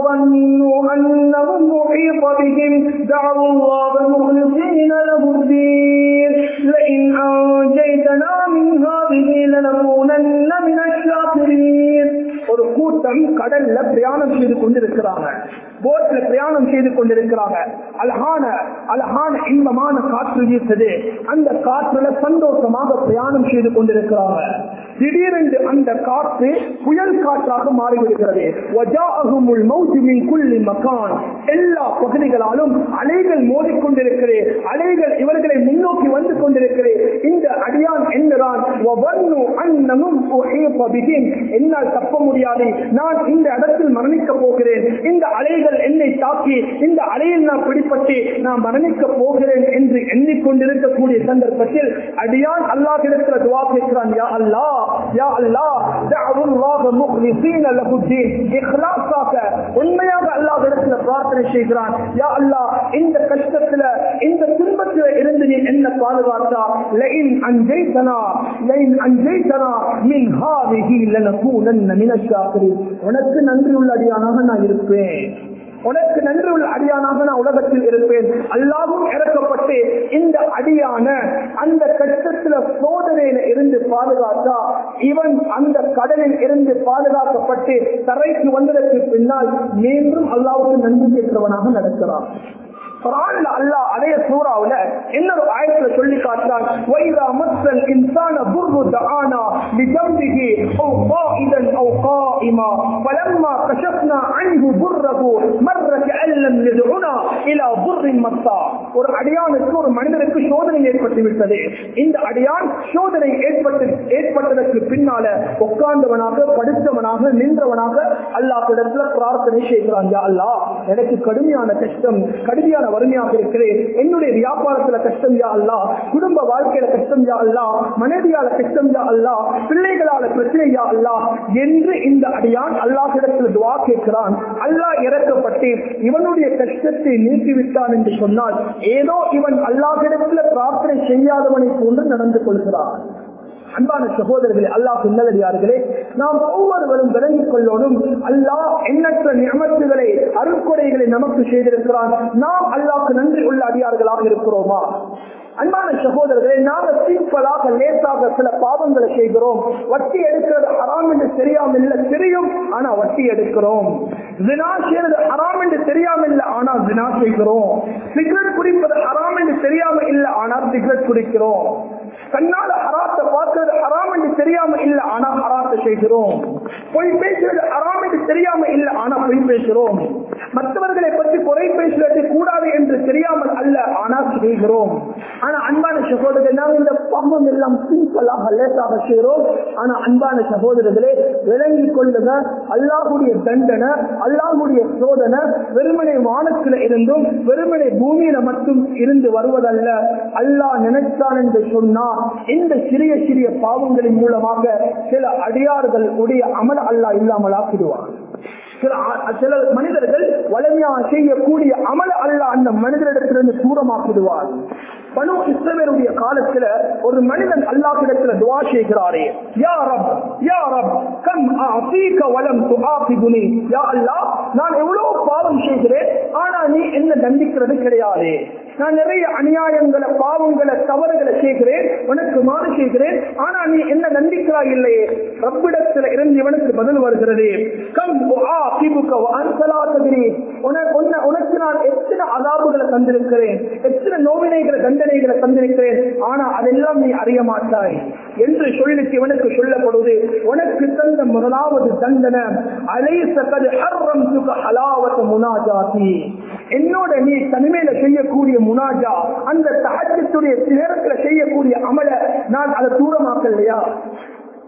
وظنوا أنهم محيط بهم دعوا الله مخلصين له الدين لئن أنجيتنا من هذه لنكونن من الشاكرين ஒரு கூட்டம் கடல்ல பிரயாணம் செய்து கொண்டிருக்கிறாங்க போட்ல பிரயாணம் செய்து கொண்டிருக்கிறாங்க அழகான அழகான இன்பமான காற்று வீசுது அந்த காற்றுல சந்தோஷமாக பிரயாணம் செய்து கொண்டிருக்கிறாங்க திடீரென்று அந்த காற்று புயல் காற்றாக மாறிவிடுகிறது வஜாஅஹுமுல் மௌஜு மின் குல்லி மகான் எல்லா பகுதிகளாலும் அலைகள் மோதிக்கொண்டிருக்கிறது அலைகள் இவர்களை முன்னோக்கி வந்து கொண்டிருக்கிறது இந்த அடியான் என்கிறான் வவன்னு அன்னமும் உஹீப பிஹிம். என்னால் தப்ப முடியாது நான் இந்த இடத்தில் மரணிக்க போகிறேன் இந்த அலைகள் என்னை தாக்கி இந்த அலையில் நான் பிடிப்பட்டு நான் மரணிக்க போகிறேன் என்று எண்ணிக்கொண்டிருக்கக்கூடிய சந்தர்ப்பத்தில் அடியான் அல்லாஹ் இடத்துல துவா கேட்கிறான் யா அல்லாஹ் யா அல்லாஹ் தஅவுல்லாஹ முக்லிஸீன லஹு தீன் இக்லாஸாக உண்மையாக அல்லாஹ் இடத்துல பிரார்த்தனை செய்கிறான் யா அல்லாஹ் இந்த கஷ்டத்துல இந்த துன்பத்துல இருந்து நீ என்ன பாதுகாத்தா லஇன் அன்ஜைதனா லஇன் அன்ஜைதனா மின் ஹாதிஹி லனகூனன்ன மினஷ் ஷாக்கிரீன் உனக்கு நன்றி உள்ள அடியானாக நான் இருப்பேன் உனக்கு நன்றி உள்ள அடியானாக நான் உலகத்தில் இருப்பேன் அல்லாவும் இறக்கப்பட்டு இந்த அடியான அந்த கஷ்டத்துல சோதனையில இருந்து பாதுகாத்தா இவன் அந்த கடலில் இருந்து பாதுகாக்கப்பட்டு தரைக்கு வந்ததற்கு பின்னால் மீண்டும் அல்லாவுக்கு நன்றி பெற்றவனாக நடக்கிறான் குர்ஆன்ல அல்லாஹ் அதே சூறாவுல இன்னொரு ஆயத்துல சொல்லி காட்டுறான் வைதா மஸ்ஸல் இன்சான துர்ரு தஆனா பிஜம்பிஹி அவு قائدا او قائما فلما كشفنا عنه ضره مر كأن لم يدعنا الى ضر مسا ஒரு அடியானுக்கு ஒரு மனிதனுக்கு சோதனை ஏற்பட்டு விட்டது இந்த அடியான் சோதனை ஏற்பட்டு ஏற்பட்டதற்கு பின்னால உட்கார்ந்தவனாக படுத்தவனாக நின்றவனாக அல்லாஹ்விடத்துல பிரார்த்தனை செய்கிறான் யா அல்லாஹ் எனக்கு கடுமையான கஷ்டம் கடுமையான வறுமையாக இருக்கிறேன் என்னுடைய வியாபாரத்துல கஷ்டம் யா அல்லா குடும்ப வாழ்க்கையில கஷ்டம் யா அல்லா மனைவியால கஷ்டம் யா அல்லா பிள்ளைகளால பிரச்சனை யா அல்லா என்று இந்த அடியான் அல்லாஹிடத்தில் துவா கேட்கிறான் அல்லாஹ் இறக்கப்பட்டு இவனுடைய கஷ்டத்தை நீக்கிவிட்டான் என்று சொன்னால் ஏதோ இவன் அல்லாஹிடத்தில் பிரார்த்தனை செய்யாதவனை போன்று நடந்து கொள்கிறான் அன்பான சகோதரர்களே அல்லாஹ் நல்லடியார்களே நாம் ஒவ்வொருவரும் விளங்கிக் கொள்ளோனும் அல்லாஹ் எண்ணற்ற நியமத்துகளை அருட்கொடைகளை நமக்கு செய்திருக்கிறான் நாம் அல்லாஹ்க்கு நன்றி உள்ள அடியார்களாக இருக்கிறோமா அன்பான சகோதரர்களே நாம சிம்பிளாக லேசாக சில பாவங்களை செய்கிறோம் வட்டி எடுக்கிறது ஹராம் என்று தெரியாம இல்ல தெரியும் ஆனா வட்டி எடுக்கிறோம் ஜினா செய்யறது ஹராம் என்று தெரியாம இல்ல ஆனா ஜினா செய்கிறோம் சிகரெட் குடிப்பது ஹராம் என்று தெரியாம இல்ல ஆனால் சிகரெட் குடிக்கிறோம் கண்ணால ஹராத்தை பார்க்கிறது ஹராம் என்று தெரியாம இல்ல ஆனா ஹராத்தை செய்கிறோம் பொய் பேசுறது ஹராம் என்று தெரியாம இல்ல ஆனா பொய் பேசுகிறோம் மற்றவர்களை பற்றி குறை பேசுவது கூடாது என்று தெரியாமல் அல்ல ஆனா செய்கிறோம் ஆனா அன்பான சகோதரர்கள் நாம் இந்த பாவம் எல்லாம் சிம்பிளாக லேசாக செய்கிறோம் ஆனா அன்பான சகோதரர்களே விளங்கிக் கொள்ளுங்க அல்லாஹுடைய தண்டனை அல்லாஹுடைய சோதனை வெறுமனை வானத்துல இருந்தும் வெறுமனை பூமியில மட்டும் இருந்து வருவதல்ல அல்லாஹ் நினைத்தான் என்று சொன்னா இந்த சிறிய சிறிய பாவங்களின் மூலமாக சில அடியார்கள் உடைய அமல் அல்லாஹ் இல்லாமல் ஆக்கிடுவான் சில ஆ- சில மனிதர்கள் வலிமையாக செய்யக்கூடிய அமல் அல்ல அந்த மனிதரிடத்திலிருந்து தூரமாக்கிடுவார் பனு இஸ்ரவேலுடைய காலத்துல ஒரு மனிதன் அல்லாஹ்விடத்துல துவா செய்கிறாரே யா ரப் யா ரப் கம் ஆஃபீக வலம் துஆஃபிகுனி யா அல்லாஹ் நான் எவ்வளவு பாவம் செய்கிறேன் ஆனா நீ என்ன தண்டிக்கிறது கிடையாது நான் நிறைய அநியாயங்களை பாவங்களை தவறுகளை செய்கிறேன் உனக்கு மாறு செய்கிறேன் ஆனா நீ என்ன தண்டிக்கிறாய் இல்லையே ரப்பிடத்துல இருந்து இவனுக்கு பதில் வருகிறது கம் ஆஃபிபுக வஅன்சலா தத்ரி உனக்கு உன்ன- உனக்கு நான் எத்தனை அதாபுகளை தந்திருக்கிறேன் எத்தனை நோவினைகளை தண்டனைகளை தந்திருக்கிறேன் ஆனா அதெல்லாம் நீ அறிய மாட்டாய் என்று சொல்லிட்டு இவனுக்கு சொல்லப்படுவது உனக்கு தந்த முதலாவது தண்டனை அலைச கது ஹர்ரம் துக ஹலாவத முனாஜாதி என்னோட நீ தனிமையில செய்யக்கூடிய முனாஜா அந்த தஹஜத்துடைய நேரத்துல செய்யக்கூடிய அமல நான் அதை தூரமாக்கலையா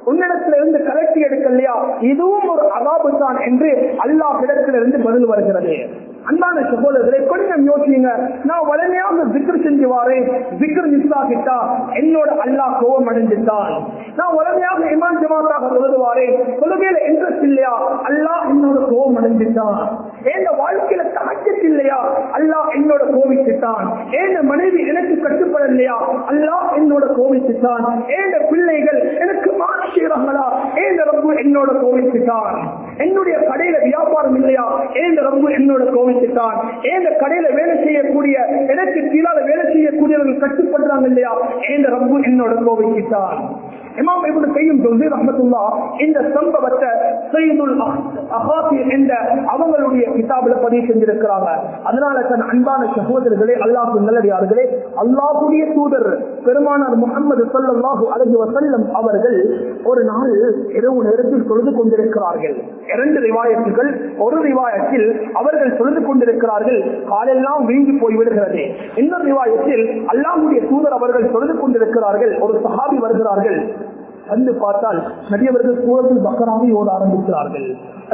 உன்னிடத்துல இருந்து கலட்டி எடுக்கலையா இதுவும் ஒரு அகாபு தான் என்று அல்லாஹ் இடத்திலிருந்து பதில் வருகிறது அன்பான சகோதரர்களை கொஞ்சம் யோசிங்க நான் வலிமையாக விக்ர் செஞ்சு வாரேன் விக்ர் மிஸ் ஆகிட்டா என்னோட அல்லாஹ் கோபம் அடைஞ்சிட்டான் நான் வலிமையாக இமான் ஜமாத்தாக எழுதுவாரேன் கொள்கையில இன்ட்ரெஸ்ட் இல்லையா அல்லாஹ் என்னோட கோபம் அடைஞ்சிட்டான் என் வாழ்க்கையில தாக்கத்து இல்லையா அல்லாஹ் என்னோட கோபிச்சுட்டான் என் மனைவி எனக்கு கட்டுப்படலையா அல்லாஹ் என்னோட கோபிச்சுட்டான் என் பிள்ளைகள் எனக்கு மாறு செய்யறாங்களா ஏன் ரப்பு என்னோட கோபிச்சுட்டான் என்னுடைய கடையில வியாபாரம் இல்லையா ஏன் ரப்பு என்னோட கோபிச்சுட்டான் ஏன் கடையில வேலை செய்யக்கூடிய எனக்கு கீழால வேலை செய்யக்கூடியவர்கள் கட்டுப்படுறாங்க இல்லையா ஏன் ரப்பு என்னோட கோபிச்சுட்டான் இமாம் இவனு கையும் சொல்லி ரஹமத்துல்லா இந்த சம்பவத்தை செய்துல் அஹாசி என்ற அவங்களுடைய கிதாபில பதிவு செஞ்சிருக்கிறாங்க அதனால தன் அன்பான சகோதரர்களே அல்லாஹு நல்லடியார்களே அல்லாஹுடைய தூதர் பெருமானார் முகமது சொல்லல்லாஹு அலஹி வசல்லம் அவர்கள் ஒரு நாள் இரவு நேரத்தில் தொழுது கொண்டிருக்கிறார்கள் இரண்டு ரிவாயத்துகள் ஒரு ரிவாயத்தில் அவர்கள் தொழுது கொண்டிருக்கிறார்கள் காலெல்லாம் வீங்கி போய்விடுகிறது இன்னொரு ரிவாயத்தில் அல்லாஹுடைய தூதர் அவர்கள் தொழுது கொண்டிருக்கிறார்கள் ஒரு சஹாபி வருகிறார்கள் வந்து பார்த்தால் நபியவர்கள் சூரத்தில் பக்கராக ஓட ஆரம்பிக்கிறார்கள்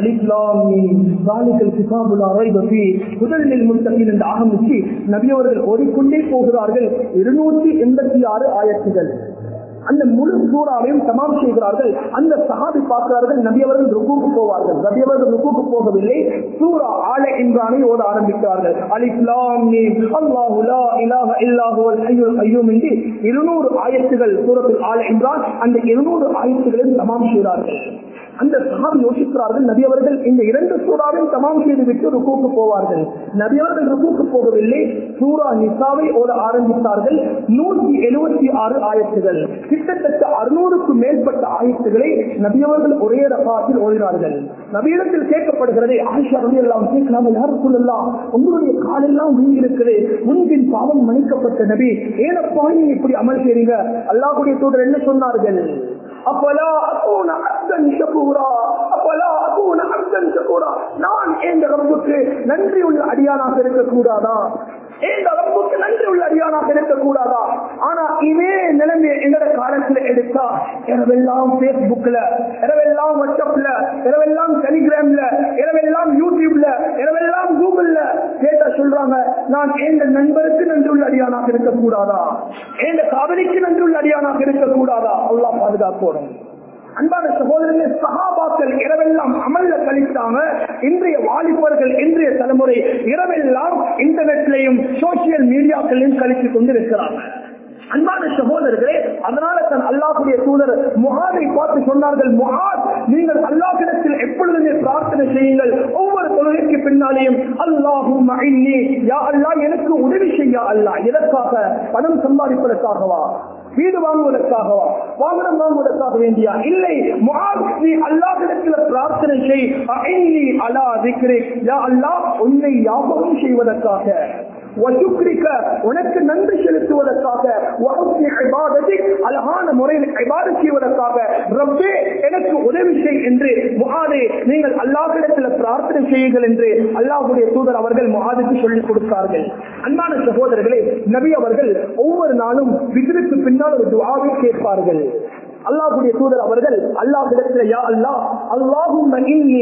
முதலில் முத்தகில் என்று ஆரம்பிச்சு நபியவர்கள் ஓடிக்கொண்டே போகிறார்கள் இருநூற்றி எண்பத்தி ஆறு ஆயிரத்துகள் அந்த முழு சூறாவையும் தமாம் செய்கிறார்கள் அந்த சஹாபி பார்க்கிறார்கள் நபியவர்கள் ருக்குக்கு போவார்கள் நபியவர்கள் ருக்குக்கு போகவில்லை சூரா ஆல இம்ரானை ஓட ஆரம்பிக்கிறார்கள் அலிஸ்லாம் அல்லாஹு லா இலாஹ இல்லாஹு அல் ஹய்யுல் கய்யூம் என்று இருநூறு ஆயத்துகள் சூரத்தில் ஆல இம்ரான் அந்த இருநூறு ஆயத்துகளையும் தமாம் செய்கிறார்கள் அந்த சஹாபி யோசிக்கிறார்கள் நபி அவர்கள் இந்த இரண்டு சூறாவையும் தமாம் செய்து விட்டு ருக்குக்கு போவார்கள் நபி அவர்கள் ருக்குக்கு போகவில்லை சூரா நிசாவை ஓட ஆரம்பித்தார்கள் நூற்றி எழுபத்தி ஆறு ஆயத்துகள் கிட்டத்தட்ட அறுநூறுக்கு மேற்பட்ட ஆயத்துகளை நபியவர்கள் ஒரே ரகாத்தில் ஓடினார்கள் நபியிடத்தில் கேட்கப்படுகிறது ஆயிஷா ரவி எல்லாம் கேட்கலாம் யாரும் சொல்லலாம் உங்களுடைய காலெல்லாம் வீங்கி இருக்குது முன்பின் பாவம் மன்னிக்கப்பட்ட நபி ஏனப்பா நீங்க இப்படி அமல் செய்றீங்க அல்லாஹுடைய தூதர் என்ன சொன்னார்கள் அப்பலா அகூன அப்தன் ஷகூரா அப்பலா அகூன அப்தன் ஷகூரா நான் எந்த ரப்புக்கு நன்றி உள்ள அடியானாக இருக்கக்கூடாதா எந்த ரப்புக்கு நன்றி உள்ள அடியானாக இருக்கக்கூடாதா ஆனா இதே நிலைமை எங்கட காலத்துல எடுத்தா இரவெல்லாம் பேஸ்புக்ல இரவெல்லாம் வாட்ஸ்அப்ல இரவெல்லாம் டெலிகிராம்ல இரவெல்லாம் யூடியூப்ல இரவெல்லாம் கூகுள்ல கேட்ட சொல்றாங்க நான் எந்த நண்பருக்கு நன்றி உள்ள அடியானாக இருக்கக்கூடாதா எந்த காதலிக்கு நன்றி உள்ள அடியானாக இருக்கக்கூடாதா அல்லாஹ் பாதுகாப்போடும் அன்பான சகோதரர்களே சகாபாக்கள் இரவெல்லாம் அமல்ல கழித்தாங்க இன்றைய வாலிபர்கள் இன்றைய தலைமுறை இரவெல்லாம் இன்டர்நெட்லையும் சோசியல் மீடியாக்களையும் கழித்துக் கொண்டிருக்கிறாங்க அன்பான சகோதரர்களே அதனால தன் அல்லாஹுடைய தூதர் முகாதை பார்த்து சொன்னார்கள் முகாத் நீங்கள் அல்லாஹிடத்தில் எப்பொழுதுமே பிரார்த்தனை செய்யுங்கள் ஒவ்வொரு தொழுகைக்கு பின்னாலேயும் அல்லாஹும் யா அல்லா எனக்கு உதவி செய்ய அல்லா எதற்காக பணம் சம்பாதிப்பதற்காகவா வீடு வாங்குவதற்காகவா வாகனம் வாங்குவதற்காக வேண்டியா இல்லை நீ அல்லாஹிடத்தில் பிரார்த்தனை செய் அலா திக்ரே யா அல்லாஹ் உன்னை யாபகம் செய்வதற்காக உனக்கு நன்றி செலுத்துவதற்காக அழகான முறையில் செய்வதற்காக ரப்பே எனக்கு உதவி செய் என்று முகாதே நீங்கள் அல்லாஹிடத்தில் பிரார்த்தனை செய்யுங்கள் என்று அல்லாஹுடைய தூதர் அவர்கள் முகாதுக்கு சொல்லிக் கொடுத்தார்கள் அன்பான சகோதரர்களே நபி அவர்கள் ஒவ்வொரு நாளும் விதிருக்கு பின்னால் ஒரு துவாவை கேட்பார்கள் அல்லாஹுடைய தூதர் அவர்கள் அல்லாஹிடத்தில் யா அல்லாஹ் அல்லாஹும்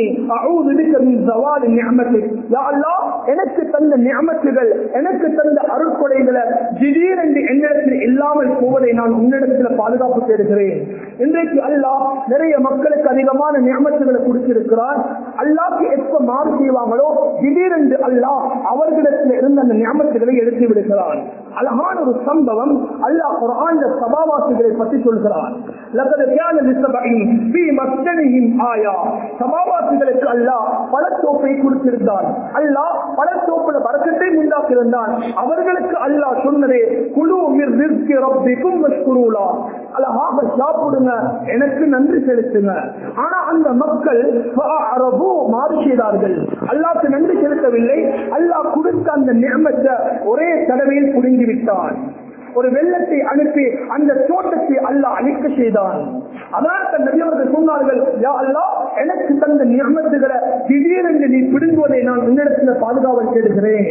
எனக்கு தந்த நியமத்துகள் எனக்கு தந்த அருட்கொடைகளை திடீரென்று என்னிடத்தில் இல்லாமல் போவதை நான் உன்னிடத்தில் பாதுகாப்பு தேடுகிறேன் இன்றைக்கு அல்லாஹ் நிறைய மக்களுக்கு அதிகமான நியமத்துகளை கொடுத்திருக்கிறார் அல்லாஹ்க்கு எப்ப மாறு செய்வாங்களோ திடீரென்று அல்லாஹ் அவர்களிடத்தில் இருந்த அந்த நியமத்துகளை எடுத்து விடுகிறான் அழகான ஒரு சம்பவம் அல்லாஹ் குரான் சபாவாசிகளை பற்றி சொல்கிறார் சபாவாசிகளுக்கு அல்லாஹ் பழத்தோப்பை கொடுத்திருந்தான் அல்லாஹ் பழத்தோப்புல வரக்கத்தை உண்டாக்கியிருந்தான் அவர்களுக்கு அல்லாஹ் சொன்னதே குழு ரப்பிக்கும் மஷ்குருலா அழகாக சாப்பிடுங்க எனக்கு நன்றி செலுத்துங்க ஆனா அந்த மக்கள் அரபு மாறு செய்தார்கள் அல்லாஹ்க்கு நன்றி செலுத்தவில்லை அல்லாஹ் கொடுத்த அந்த நியமத்தை ஒரே தடவையில் புடுங்கி விட்டான் ஒரு வெள்ளத்தை அனுப்பி அந்த தோட்டத்தை அல்லாஹ் அழிக்க செய்தான் அதனால தன் நபியவர்கள் சொன்னார்கள் யா அல்லாஹ் எனக்கு தந்த நியமத்துகளை திடீரென்று நீ பிடுங்குவதை நான் உன்னிடத்தில் பாதுகாவல் தேடுகிறேன்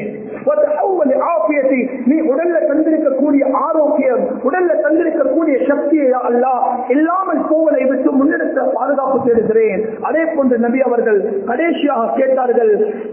நீ உடல்ல தந்திருக்கக்கூடிய ஆரோக்கியம் உடல்ல தந்திருக்கக்கூடிய சக்தியை அல்லா இல்லாமல் போவதை விட்டு முன்னெடுத்த பாதுகாப்பு தேடுகிறேன் அதே போன்று நபி அவர்கள் கடைசியாக கேட்டார்கள்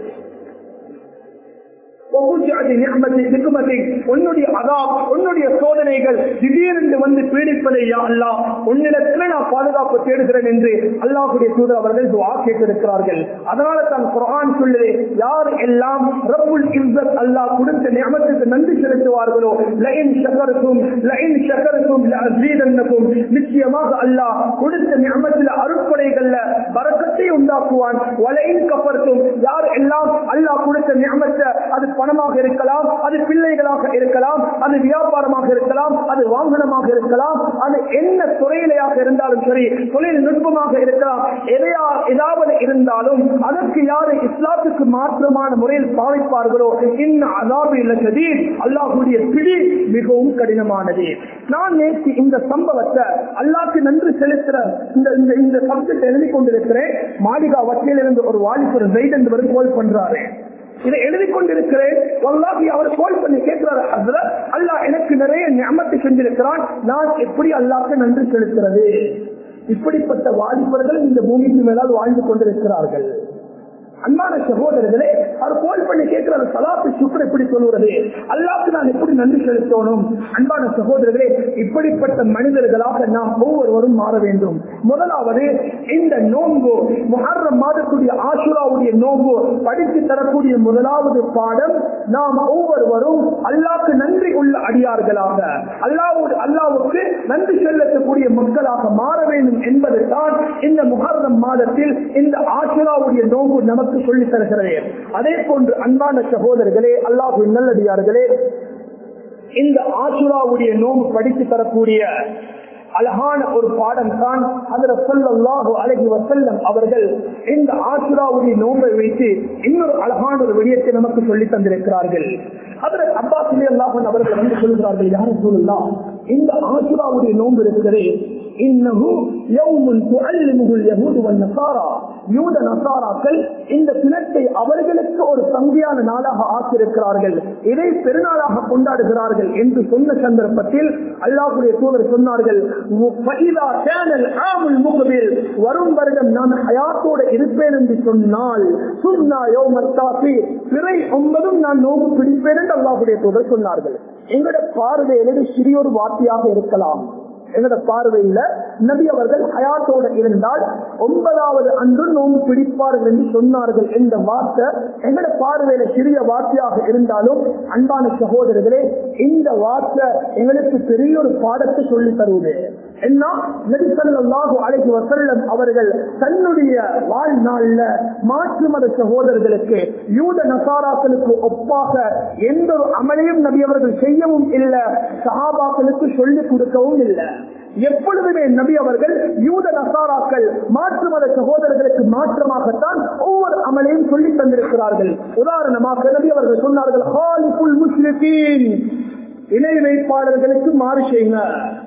உன்னுடைய அதாப் உன்னுடைய சோதனைகள் திடீரென்று வந்து பீடிப்பதை யா அல்லா உன்னிடத்தில் நான் பாதுகாப்பு தேடுகிறேன் என்று அல்லாஹுடைய தூதர் அவர்கள் துவா கேட்டிருக்கிறார்கள் அதனால தான் குரான் சொல்லுது யார் எல்லாம் ரப்புல் இஸ்ஸத் அல்லாஹ் கொடுத்த நியமத்துக்கு நன்றி செலுத்துவார்களோ லயின் ஷக்கருக்கும் லயின் ஷக்கருக்கும் லஅஸீதன்னக்கும் நிச்சயமாக அல்லாஹ் கொடுத்த நியமத்தில் அருட்கொடைகள்ல பரக்கத்தை உண்டாக்குவான் வலையின் கப்பர்த்தும் யார் எல்லாம் அல்லாஹ் கொடுத்த நியமத்தை அது பணமாக இருக்கலாம் அது பிள்ளைகளாக இருக்கலாம் அது வியாபாரமாக இருக்கலாம் அது வாகனமாக இருக்கலாம் அது என்ன துறையிலையாக இருந்தாலும் சரி தொழில் நுட்பமாக இருக்கலாம் எதையா ஏதாவது இருந்தாலும் அதற்கு யாரு இஸ்லாத்துக்கு மாற்றமான முறையில் பாவிப்பார்களோ இன்ன அதாபு இல்ல அல்லாஹுடைய பிடி மிகவும் கடினமானது நான் நேற்று இந்த சம்பவத்தை அல்லாஹ்க்கு நன்றி செலுத்துற இந்த இந்த இந்த சப்ஜெக்ட் எழுதி கொண்டிருக்கிறேன் மாளிகா வட்டியில் இருந்து ஒரு வாலிபர் ஜெயிட் என்பவர் கோல் பண்றாரு இதை எழுதி கொண்டிருக்கிறேன் வல்லாஹி அவர் கோல் பண்ணி கேட்கிறார் அதுல அல்லாஹ் எனக்கு நிறைய ஞாபகத்தை செஞ்சிருக்கிறான் நான் எப்படி அல்லாஹ்க்கு நன்றி செலுத்துறது இப்படிப்பட்ட வாலிபர்கள் இந்த பூமிக்கு மேலால் வாழ்ந்து கொண்டிருக்கிறார்கள் அன்பான சகோதரர்களே அவர் கோல் பண்ணி கேட்கிற சலாத்து சுக்கர் எப்படி சொல்லுவது அல்லாவுக்கு நான் எப்படி நன்றி செலுத்தணும் அன்பான சகோதரர்களே இப்படிப்பட்ட மனிதர்களாக நாம் ஒவ்வொருவரும் மாற வேண்டும் முதலாவது இந்த நோன்பு முஹர்ரம் மாதத்துடைய ஆசுராவுடைய நோன்பு படித்து தரக்கூடிய முதலாவது பாடம் நாம் ஒவ்வொருவரும் அல்லாவுக்கு நன்றி உள்ள அடியார்களாக அல்லாவோடு அல்லாவுக்கு நன்றி செலுத்தக்கூடிய மக்களாக மாற வேண்டும் என்பது தான் இந்த முஹர்ரம் மாதத்தில் இந்த ஆசுராவுடைய நோன்பு நமக்கு சொல்லித் தருகிறது அதே போன்று அன்பான சகோதரர்களே அல்லாஹு நல்லடியார்களே இந்த ஆசுராவுடைய நோம்பு படித்து தரக்கூடிய அழகான ஒரு பாடம் தான் அதில் சொல்லல்லாஹு அழகி வசல்லம் அவர்கள் இந்த ஆசுராவுடைய நோம்பை வைத்து இன்னொரு அழகான ஒரு விடயத்தை நமக்கு சொல்லி தந்திருக்கிறார்கள் அதில் அப்பாசிலே அல்லாஹன் அவர்கள் வந்து சொல்கிறார்கள் யாரும் சொல்லலாம் இந்த ஆசுராவுடைய நோம்பு இருக்கிறது இன்னமும் யூத நசாராக்கள் இந்த தினத்தை அவர்களுக்கு ஒரு தங்கியான நாளாக ஆக்கியிருக்கிறார்கள் இதை பெருநாளாக கொண்டாடுகிறார்கள் என்று சொன்ன சந்தர்ப்பத்தில் அல்லாஹுடைய தூதர் சொன்னார்கள் வரும் வருடம் நான் ஹயாத்தோடு இருப்பேன் என்று சொன்னால் சுன்னாயோ மத்தாப்பி பிறை ஒன்பதும் நான் நோம்பு பிடிப்பேன் என்று அல்லாஹுடைய தூதர் சொன்னார்கள் எங்களோட பார்வையிலே சிறிய ஒரு வார்த்தையாக இருக்கலாம் எங்களோட பார்வையில நபி அவர்கள் ஹயாத்தோட இருந்தால் ஒன்பதாவது அன்று நோன்பு பிடிப்பார்கள் என்று சொன்னார்கள் என்ற வார்த்தை எங்களோட பார்வையில சிறிய வார்த்தையாக இருந்தாலும் அன்பான சகோதரர்களே இந்த வார்த்தை எங்களுக்கு பெரிய ஒரு பாடத்தை சொல்லி தருவது என்ன நெரிசல்லாஹு அழைக்கு வசல்லம் அவர்கள் தன்னுடைய வாழ்நாள்ல மாற்று மத சகோதரர்களுக்கு யூத நசாராக்களுக்கு ஒப்பாக எந்த ஒரு அமலையும் நபி அவர்கள் செய்யவும் இல்லை சஹாபாக்களுக்கு சொல்லிக் கொடுக்கவும் இல்லை எப்பொழுதுமே நபி அவர்கள் யூத நசாராக்கள் மாற்று மத சகோதரர்களுக்கு மாற்றமாகத்தான் ஒவ்வொரு அமலையும் சொல்லி தந்திருக்கிறார்கள் உதாரணமாக நபி அவர்கள் சொன்னார்கள் ஹாலிபுல் முஸ்லிமீன் இணை வைப்பாளர்களுக்கு மாறு செய்யுங்க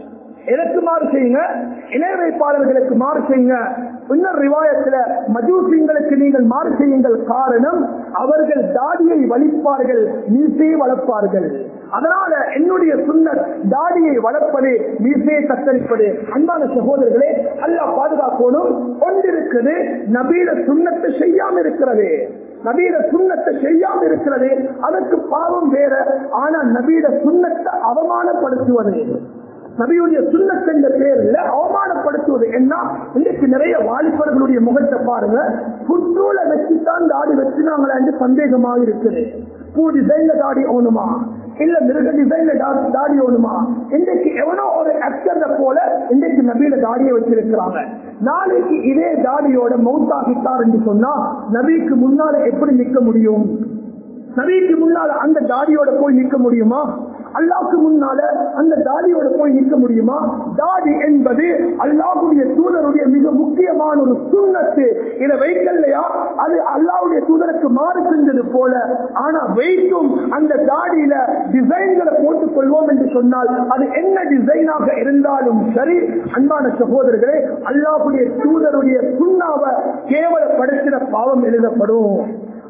எதற்கு மாறு செய்யுங்க இணை வைப்பாளர்களுக்கு மாறு செய்யுங்க இன்னொரு ரிவாயத்துல மஜூசிங்களுக்கு நீங்கள் மாறு செய்யுங்கள் காரணம் அவர்கள் தாடியை வலிப்பார்கள் மீசையை வளர்ப்பார்கள் அதனால என்னுடைய சுண்ணர் தாடியை வளர்ப்பது மீசையை கத்தரிப்பது அன்பான சகோதரர்களே அல்லாஹ் பாதுகாக்கணும் கொண்டிருக்கிறது நபீட சுண்ணத்தை செய்யாம இருக்கிறது நபீட சுண்ணத்தை செய்யாம இருக்கிறது அதற்கு பாவம் வேற ஆனா நபீட சுண்ணத்தை அவமானப்படுத்துவது நபியுடைய சுண்ணத் என்ற பேர்ல அவமானப்படுத்துவது என்ன இன்னைக்கு நிறைய வாலிபர்களுடைய முகத்தை பாருங்க புற்றூல வச்சுதான் தாடி வச்சுனாங்களா என்று சந்தேகமாக இருக்குது பூ டிசைன்ல தாடி ஓணுமா இல்ல மிருக டிசைன்ல தாடி ஓணுமா இன்றைக்கு எவனோ ஒரு ஆக்டர் போல இன்றைக்கு நபியில தாடியை வச்சிருக்கிறாங்க நாளைக்கு இதே தாடியோட மௌத்தாகிட்டார் என்று சொன்னா நபிக்கு முன்னால எப்படி நிக்க முடியும் நபிக்கு முன்னால அந்த தாடியோட போய் நிற்க முடியுமா அல்லாவுக்கு முன்னால அந்த தாடியோட போய் நிற்க முடியுமா தாடி என்பது அல்லாஹுடைய தூதருடைய மிக முக்கியமான ஒரு சுண்ணத்து இதை வைக்கலையா அது அல்லாவுடைய தூதருக்கு மாறு செஞ்சது போல ஆனா வைக்கும் அந்த தாடியில டிசைன்களை போட்டுக் கொள்வோம் என்று சொன்னால் அது என்ன டிசைனாக இருந்தாலும் சரி அன்பான சகோதரர்களே அல்லாஹுடைய தூதருடைய சுண்ணாவை கேவலப்படுத்தின பாவம் எழுதப்படும்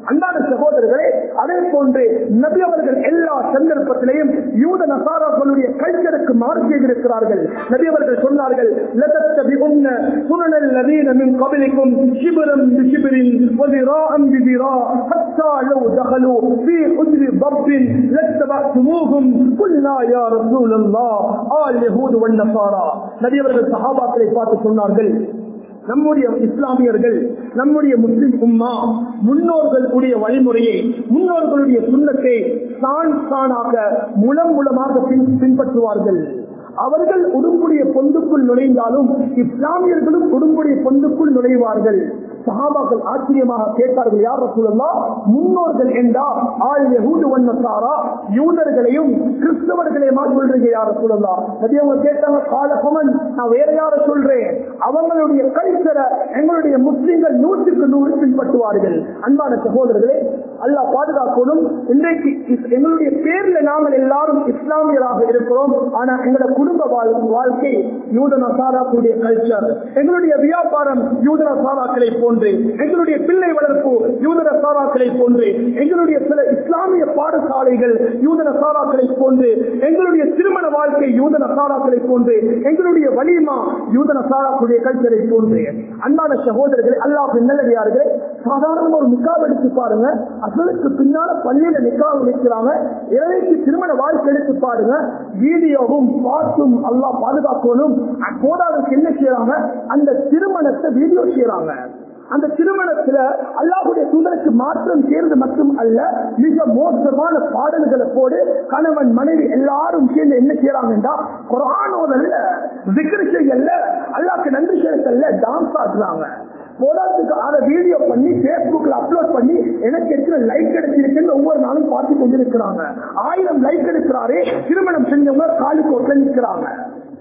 அன்பான சகோதரர்களே அதே போன்று நபி அவர்கள் எல்லா சந்தர்ப்பத்திலையும் யூத நசாராக்களுடைய கல்ச்சருக்கு மாறு செய்திருக்கிறார்கள் நபி அவர்கள் சொன்னார்கள் لَتَتَّبِعُنَّ سُنَنَ الَّذِينَ مِنْ قَبْلِكُمْ شِبْرًا بِشِبْرٍ وَذِرَاعًا بِذِرَاعٍ حَتَّى لَوْ دَخَلُوا فِي حُجْرِ ضَبٍّ لَاتَّبَعْتُمُوهُمْ قُلْنَا يَا رَسُولَ اللَّهِ آل اليهود والنصارى நபி அவர்கள் சஹாபாக்களை பார்த்து சொன்னார்கள் நம்முடைய இஸ்லாமியர்கள் நம்முடைய முஸ்லிம் உம்மா முன்னோர்களுடைய வழிமுறையை முன்னோர்களுடைய சுண்ணத்தை தான் தானாக முலம் மூலமாக பின் பின்பற்றுவார்கள் அவர்கள் உடும்புடைய பொந்துக்குள் நுழைந்தாலும் இஸ்லாமியர்களும் உடும்புடைய பொந்துக்குள் நுழைவார்கள் சஹாபாக்கள் ஆச்சரியமாக கேட்டார்கள் யார் சொல்லலாம் முன்னோர்கள் என்றால் ஆள் யகூது வண்ணசாரா யூதர்களையும் கிறிஸ்தவர்களையுமா சொல்றீங்க யார சொல்லலாம் நபி அவங்க கேட்டாங்க காலகமன் நான் வேற யார சொல்றேன் அவங்களுடைய கல்ச்சரை எங்களுடைய முஸ்லிம்கள் நூற்றுக்கு நூறு பின்பற்றுவார்கள் அன்பான சகோதரர்களே அல்லாஹ் பாதுகாக்கணும் இன்றைக்கு இஸ்- எங்களுடைய பேர்ல நாங்கள் எல்லாரும் இஸ்லாமியராக இருக்கிறோம் ஆனா எங்களோட குடும்ப வாழ்- வாழ்க்கை யூத நசாராக்குடைய கல்ச்சர் எங்களுடைய வியாபாரம் யூத நசாராக்களை போன்று எங்களுடைய பிள்ளை வளர்ப்பு யூத நசாராக்களை போன்று எங்களுடைய சில இஸ்லாமிய பாடசாலைகள் யூத நசாராக்களை போன்று எங்களுடைய திருமண வாழ்க்கை யூத நசாராக்களை போன்று எங்களுடைய வலிமா யூத நசாராக்குடைய கல்ச்சரை போன்று அன்பான சகோதரர்கள் அல்லாஹ் நல்லடியார்களே சாதாரண ஒரு நிக்காவ் எடுத்து பாருங்க அசலுக்கு பின்னால பள்ளியில நிக்காவ் வைக்கிறாங்க இறைக்கு திருமண வாழ்க்கை எடுத்து பாருங்க வீடியோவும் பாட்டும் அல்லாஹ் பாதுகாக்கணும் போதாதற்கு என்ன செய்யறாங்க அந்த திருமணத்தை வீடியோ செய்யறாங்க அந்த திருமணத்துல அல்லாஹுடைய தூதருக்கு மாற்றம் சேர்ந்து மட்டும் அல்ல மிக மோசமான பாடல்களை போடு கணவன் மனைவி எல்லாரும் சேர்ந்து என்ன செய்யறாங்கன்றா குரானோதல்ல விக்கிர செய்யல அல்லாஹ்க்கு நன்றி செலுத்தல டான்ஸ் ஆடுறாங்க போதாத்துக்கு அதை வீடியோ பண்ணி பேஸ்புக்ல அப்லோட் பண்ணி எனக்கு எத்தனை லைக் கிடைச்சிருக்குன்னு ஒவ்வொரு நாளும் பார்த்து கொண்டிருக்கிறாங்க ஆயிரம் லைக் எடுக்கிறாரே திருமணம் செஞ்சவங்க காலுக்கு ஒட்ட நிற்கிறாங்க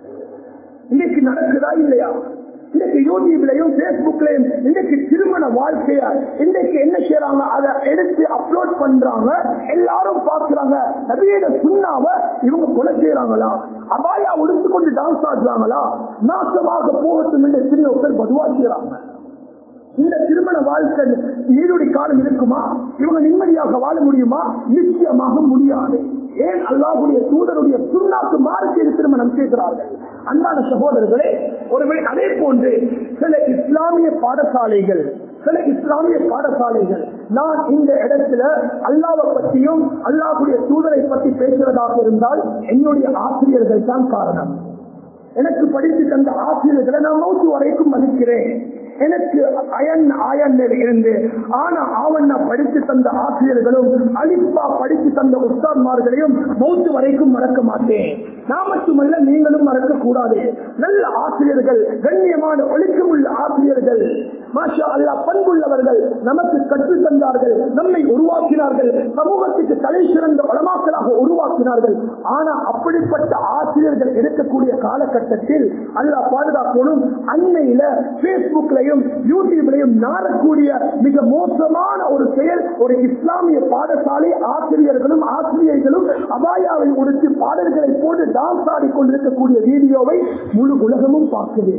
இன்னைக்கு நடக்குதா இல்லையா இன்னைக்கு யூடியூப்லயும் பேஸ்புக்லயும் இன்னைக்கு திருமண வாழ்க்கைய இன்னைக்கு என்ன செய்யறாங்க அதை எடுத்து அப்லோட் பண்றாங்க எல்லாரும் பாக்குறாங்க நபியிட சுண்ணாவ இவங்க கொலை செய்யறாங்களா அபாயா உடுத்து கொண்டு டான்ஸ் ஆடுறாங்களா நாசமாக போகட்டும் என்று சிறிய பேர் பதுவா செய்யறாங்க இந்த திருமண வாழ்க்கை நீருடி காலம் இருக்குமா இவங்க நிம்மதியாக வாழ முடியுமா நிச்சயமாக முடியாது ஏன் அல்லாஹுடைய தூதருடைய சுண்ணாக்கு மாறு செய்து திருமணம் செய்கிறார்கள் அன்பான சகோதரர்களே ஒருவேளை அதே போன்று சில இஸ்லாமிய பாடசாலைகள் சில இஸ்லாமிய பாடசாலைகள் நான் இந்த இடத்துல அல்லாவை பற்றியும் அல்லாஹுடைய தூதரை பற்றி பேசுவதாக இருந்தால் என்னுடைய ஆசிரியர்கள் தான் காரணம் எனக்கு படித்து தந்த ஆசிரியர்களை நான் மௌத்து வரைக்கும் மதிக்கிறேன் எனக்கு அயன் ஆயன் இருந்து ஆனா ஆவண்ணா படித்து தந்த ஆசிரியர்களும் அலிப்பா படித்து தந்த உஸ்தாத்மார்களையும் மௌத்து வரைக்கும் மறக்க மாட்டேன் நான் மட்டுமல்ல நீங்களும் மறக்க கூடாது நல்ல ஆசிரியர்கள் கண்ணியமான ஒழுக்கம் உள்ள ஆசிரியர்கள் மாஷா அல்லா பண்புள்ளவர்கள் நமக்கு கற்றுத் தந்தார்கள் நம்மை உருவாக்கினார்கள் சமூகத்துக்கு தலை சிறந்த வளமாக்களாக உருவாக்கினார்கள் ஆனா அப்படிப்பட்ட ஆசிரியர்கள் இருக்கக்கூடிய காலகட்டத்தில் அல்லாஹ் பாதுகாக்கணும் அன்னையில பேஸ்புக்லையும் யூடியூப்லையும் நாடக்கூடிய மிக மோசமான ஒரு செயல் ஒரு இஸ்லாமிய பாடசாலை ஆசிரியர்களும் ஆசிரியர்களும் அபாயாவை உடுத்தி பாடல்களை போட்டு டான்ஸ் ஆடிக்கொண்டிருக்கக்கூடிய வீடியோவை முழு உலகமும் பார்க்குது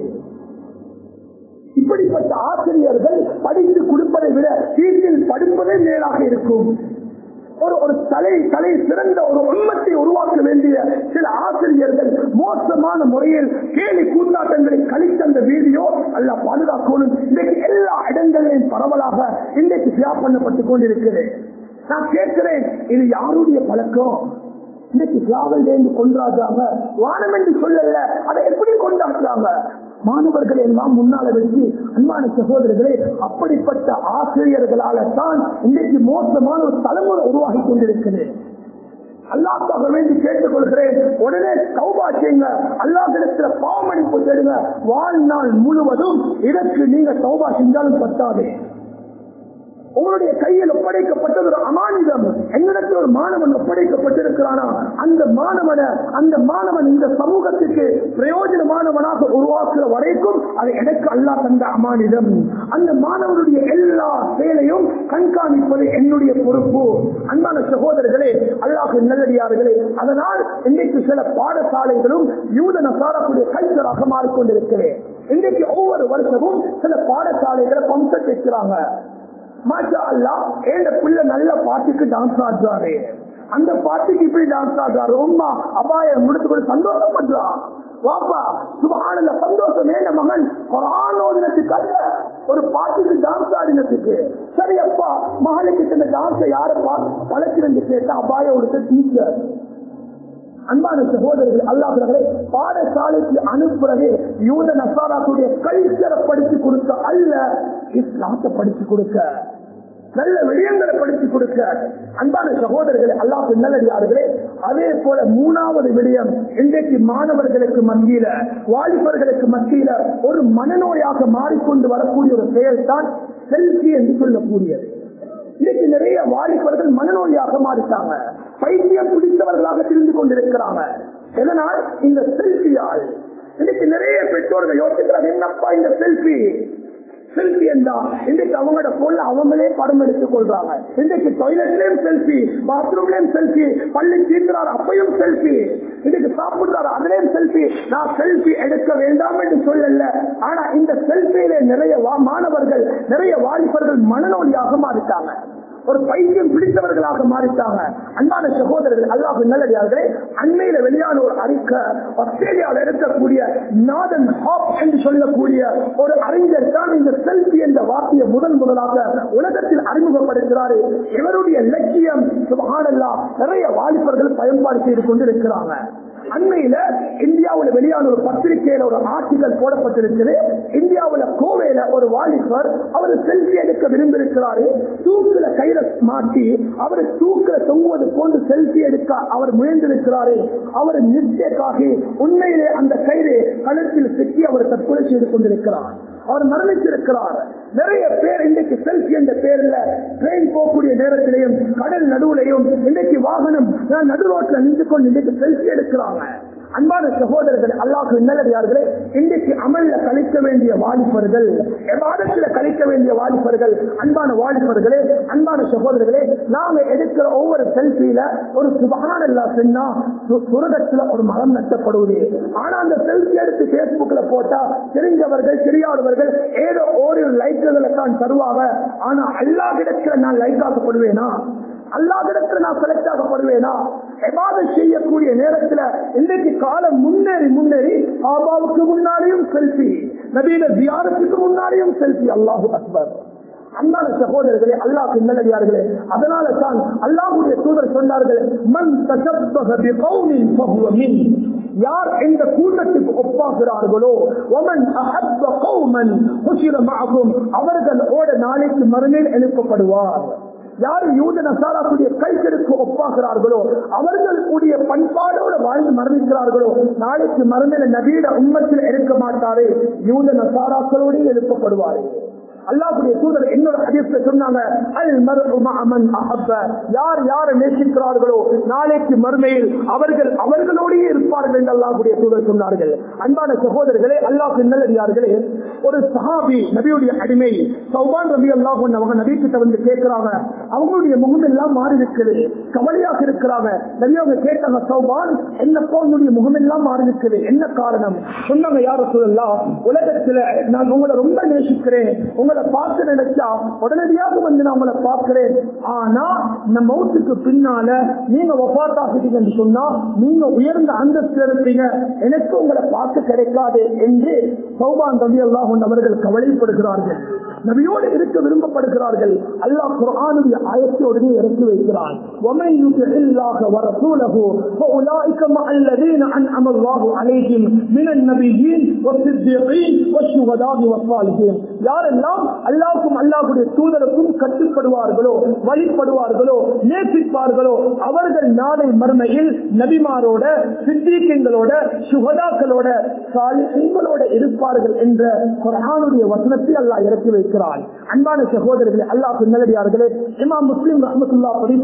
இப்படிப்பட்ட ஆசிரியர்கள் படித்து கொடுப்பதை விட வீட்டில் படிப்பதே மேலாக இருக்கும் ஒரு ஒரு தலை தலை சிறந்த ஒரு உண்மத்தை உருவாக்க வேண்டிய சில ஆசிரியர்கள் மோசமான முறையில் கேலி கூத்தாட்டங்களை கழித்த அந்த வீடியோ அல்ல பாதுகாக்கணும் இன்றைக்கு எல்லா இடங்களிலும் பரவலாக இன்றைக்கு ஷேர் பண்ணப்பட்டுக் கொண்டிருக்கிறது நான் கேட்கிறேன் இது யாருடைய பழக்கம் இன்னைக்கு தியாகம் சேர்ந்து கொண்டாடுறாங்க வானம் என்று சொல்லல அதை எப்படி கொண்டாடுறாங்க மாணவர்கள் எல்லாம் முன்னால வச்சு அன்பான சகோதரர்களே அப்படிப்பட்ட ஆசிரியர்களால தான் இன்னைக்கு மோசமான ஒரு தலைமுறை உருவாகி கொண்டிருக்கிறது அல்லாஹாக வேண்டி கேட்டுக் கொள்கிறேன் உடனே சௌபா செய்யுங்க அல்லாஹிடத்துல பாவமணிப்பு தேடுங்க வாழ்நாள் முழுவதும் இதற்கு நீங்க சௌபா செஞ்சாலும் பத்தாது உங்களுடைய கையில் ஒப்படைக்கப்பட்டது ஒரு அமானிதம் என்னிடத்தில் ஒரு மாணவன் ஒப்படைக்கப்பட்டிருக்கிறானா அந்த மாணவனை அந்த மாணவன் இந்த சமூகத்துக்கு பிரயோஜனமானவனாக உருவாக்குற வரைக்கும் அது எனக்கு அல்லா தந்த அமானிதம் அந்த மாணவனுடைய எல்லா செயலையும் கண்காணிப்பது என்னுடைய பொறுப்பு அன்பான சகோதரர்களே அல்லாஹ் நல்லடியார்களே அதனால் இன்றைக்கு சில பாடசாலைகளும் யூத நசாரக்கூடிய கல்ச்சராக மாறிக்கொண்டிருக்கிறேன் இன்றைக்கு ஒவ்வொரு வருஷமும் சில பாடசாலைகளை பம்சட் வைக்கிறாங்க மாஷா அல்லா ஏண்ட பிள்ளை நல்ல பாட்டுக்கு டான்ஸ் ஆடுறாரு அந்த பாட்டுக்கு இப்படி டான்ஸ் ஆடுறாரு உமா அபாய முடித்து கொண்டு சந்தோஷப்படுறான் வாப்பா சுபஹானல்ல சந்தோஷம் ஏண்ட மகன் குரான் ஓதினத்துக்கு அல்ல ஒரு பாட்டுக்கு டான்ஸ் ஆடினத்துக்கு சரி அப்பா மகளுக்கு இந்த டான்ஸை யார பழக்கிறேன்னு கேட்டா அபாய ஒருத்தர் டீச்சர் அன்பான சகோதரர்கள் அல்லாதவர்களை பாடசாலைக்கு அனுப்புறதே யூத நசாராக்குடைய கல்ச்சரை படிச்சு கொடுக்க அல்ல இஸ்லாத்தை படிச்சு கொடுக்க நல்ல விடயங்களை படிச்சு கொடுக்க அன்பான சகோதரர்களே அல்லாஹ் நல்லடியார்களே அதே போல மூணாவது விடயம் இன்றைக்கு மாணவர்களுக்கு மத்தியில வாலிபர்களுக்கு மத்தியில ஒரு மனநோயாக மாறிக்கொண்டு வரக்கூடிய ஒரு செயல் தான் செல்ஃபி என்று சொல்லக்கூடியது இன்னைக்கு நிறைய வாலிபர்கள் மனநோயாக மாறிட்டாங்க பைத்தியம் பிடித்தவர்களாக தெரிந்து கொண்டிருக்கிறாங்க எதனால் இந்த செல்ஃபியால் இன்னைக்கு நிறைய பெற்றோர்கள் யோசிக்கிறாங்க என்னப்பா இந்த செல்ஃபி செல்ஃபி என்றா இன்றைக்கு அவங்களோட போன்ல அவங்களே படம் எடுத்துக் கொள்றாங்க இன்றைக்கு டாய்லெட்லயும் செல்ஃபி பாத்ரூம்லயும் செல்ஃபி பள்ளி தீர்க்கிறார் அப்பையும் செல்ஃபி இன்னைக்கு சாப்பிடுறாரு அதுலயும் செல்ஃபி நான் செல்ஃபி எடுக்க வேண்டாம் என்று சொல்லல ஆனா இந்த செல்ஃபியில நிறைய வா- மாணவர்கள் நிறைய வாலிபர்கள் மனநோயாக மாறிட்டாங்க ஒரு பைத்தியம் பிடித்தவர்களாக மாறிட்டாங்க அன்பான சகோதரர்கள் அல்லாஹ் நல்லடியார்களே அண்மையில வெளியான ஒரு அறிக்கை ஆஸ்திரேலியாவில் இருக்கக்கூடிய நாதன் ஹாப் என்று சொல்லக்கூடிய ஒரு அறிஞர் தான் இந்த செல்ஃபி என்ற வார்த்தையை முதன் முதலாக உலகத்தில் அறிமுகப்படுத்துகிறாரு இவருடைய லட்சியம் சுபஹானல்லா நிறைய வாலிபர்கள் பயன்பாடு செய்து கொண்டிருக்கிறாங்க அண்மையில இந்தியாவுல வெளியான ஒரு பத்திரிகையில ஒரு ஆர்டிகல் போடப்பட்டிருக்குது இந்தியாவுல கோவையில ஒரு வாலிபர் அவர் செல்ஃபி எடுக்க விரும்பியிருக்கிறாரு தூக்குல கையில மாட்டி அவர் தூக்குல தொங்குவது போன்று செல்ஃபி எடுக்க அவர் முயன்றிருக்கிறாரு அவர் மிஸ்டேக்காகி உண்மையிலே அந்த கயிறு கழுத்தில் சிக்கி அவர் தற்கொலை செய்து கொண்டிருக்கிறார் அவர் மரணித்திருக்கிறார் நிறைய பேர் இன்றைக்கு செல்ஃபி என்ற பேர்ல ட்ரெயின் போகக்கூடிய நேரத்திலையும் கடல் நடுவுலையும் இன்றைக்கு வாகனம் நடு ரோட்ல நின்று கொண்டு இன்றைக்கு செல்ஃபி எடுக்கிறாங்க அன்பான சகோதரர்கள் அல்லாஹ் நல்லடியார்களே இன்றைக்கு அமல்ல கழிக்க வேண்டிய வாலிபர்கள் எவாதத்தில் கழிக்க வேண்டிய வாலிபர்கள் அன்பான வாலிபர்களே அன்பான சகோதரர்களே நாம எடுக்கிற ஒவ்வொரு செல்ஃபியில ஒரு சுபகான இல்லா சொன்னா சு- சுரகத்துல ஒரு மரம் நட்டப்படுவது ஆனா அந்த செல்ஃபி எடுத்து பேஸ்புக்ல போட்டா தெரிஞ்சவர்கள் தெரியாதவர்கள் ஏதோ ஓரிரு லைக்குகளை தான் தருவாங்க ஆனா எல்லா இடத்துல நான் லைக் ஆக்கப்படுவேனா அல்லாவிடத்தில் நான் செலக்ட் ஆகப்படுவேனா எவாது செய்யக்கூடிய நேரத்துல இன்றைக்கு காலம் முன்னேறி முன்னேறி ஆபாவுக்கு முன்னாடியும் செல்ஃபி நவீன தியானத்துக்கு முன்னாடியும் செல்ஃபி அல்லாஹு அக்பர் அன்பான சகோதரர்களே அல்லாஹ் நல்லடியார்களே அதனால தான் அல்லாஹுடைய தூதர் சொன்னார்கள் மன் தஷப்பஹ பிகௌமின் ஃபஹுவ மின் யார் எந்த கூட்டத்துக்கு ஒப்பாகிறார்களோ ஒமன் அஹப்ப கௌமன் ஹுஷிர மஅஹும் அவர்களோட நாளைக்கு மறுமையில் எழுப்பப்படுவார் யார் யூத நசாராக்குடைய கைகளுக்கு ஒப்பாகிறார்களோ அவர்கள் கூடிய பண்பாடோடு வாழ்ந்து மரணிக்கிறார்களோ நாளைக்கு மறுமையில நவீன உண்மத்தில் எடுக்க மாட்டாரே யூத நசாராக்களோடு எழுப்பப்படுவாரே அல்லாஹ்வுடைய தூதர் என்னோட ஹதீஸ்ல சொன்னாங்க அல் மர்உ மஅமன் அஹப்ப யார் யாரை நேசிக்கிறார்களோ நாளைக்கு மறுமையில் அவர்கள் அவர்களோடயே இருப்பார்கள் என்று அல்லாஹ்வுடைய தூதர் சொன்னார்கள் அன்பான சகோதரர்களே அல்லாஹ் நல்லடியார்களே ஒரு சஹாபி நபியுடைய அடிமை சௌபான் ரபி அல்லாஹ் அவங்க நபி கிட்ட வந்து கேட்கிறாங்க அவங்களுடைய முகம் எல்லாம் மாறி இருக்குது கவலையாக இருக்கிறாங்க நபி அவங்க கேட்டாங்க சௌபான் என்னப்பா உங்களுடைய முகம் எல்லாம் மாறி இருக்குது என்ன காரணம் சொன்னாங்க யார சொல்லலாம் உலகத்துல நான் உங்களை ரொம்ப நேசிக்கிறேன் உங்களை பார்த்து நினைச்சா உடனடியாக வந்து நான் உங்களை பார்க்கிறேன் ஆனா இந்த மௌத்துக்கு பின்னால நீங்க ஒப்பாத்தாகிட்டீங்கன்னு சொன்னா நீங்க உயர்ந்த அந்தஸ்து இருப்பீங்க எனக்கு உங்களை பார்க்க கிடைக்காது என்று சௌபான் ரவி அல்லாஹ் அவர்கள் கவலைப்படுகிறார்கள் நபியோடு இருக்க விரும்பப்படுகிறார்கள் அல்லாஹ் குர்ஆனுடைய ஆயத்தோடனே இறக்கி வைக்கிறான் وَمَن يُطِعِ اللَّهَ وَرَسُولَهُ فَأُولَٰئِكَ مَعَ الَّذِينَ أَنْعَمَ اللَّهُ عَلَيْهِمْ مِنَ النَّبِيِّينَ وَالصِّدِّيقِينَ وَالشُّهَدَاءِ وَالصَّالِحِينَ யாரெல்லாம் அல்லாஹ்வுக்கும் அல்லாஹ்வுடைய தூதருக்கும் கட்டுப்படுவார்களோ வழிபடுவார்களோ நேசிப்பார்களோ அவர்கள் நாளை மறுமையில் நபிமாரோட சித்திகங்களோட சுகதாக்களோட சாலிகளோட இருப்பார்கள் என்ற குர்ஆனுடைய வசனத்தை அல்லாஹ் இறக்கி வைக்கிறான் அன்பான சகோதரர்களே அல்லாஹ் நல்லடியார்களே இமாம் முஸ்லிம் ரஹமத்துல்லா பதிவு செய்திருக்கிறார்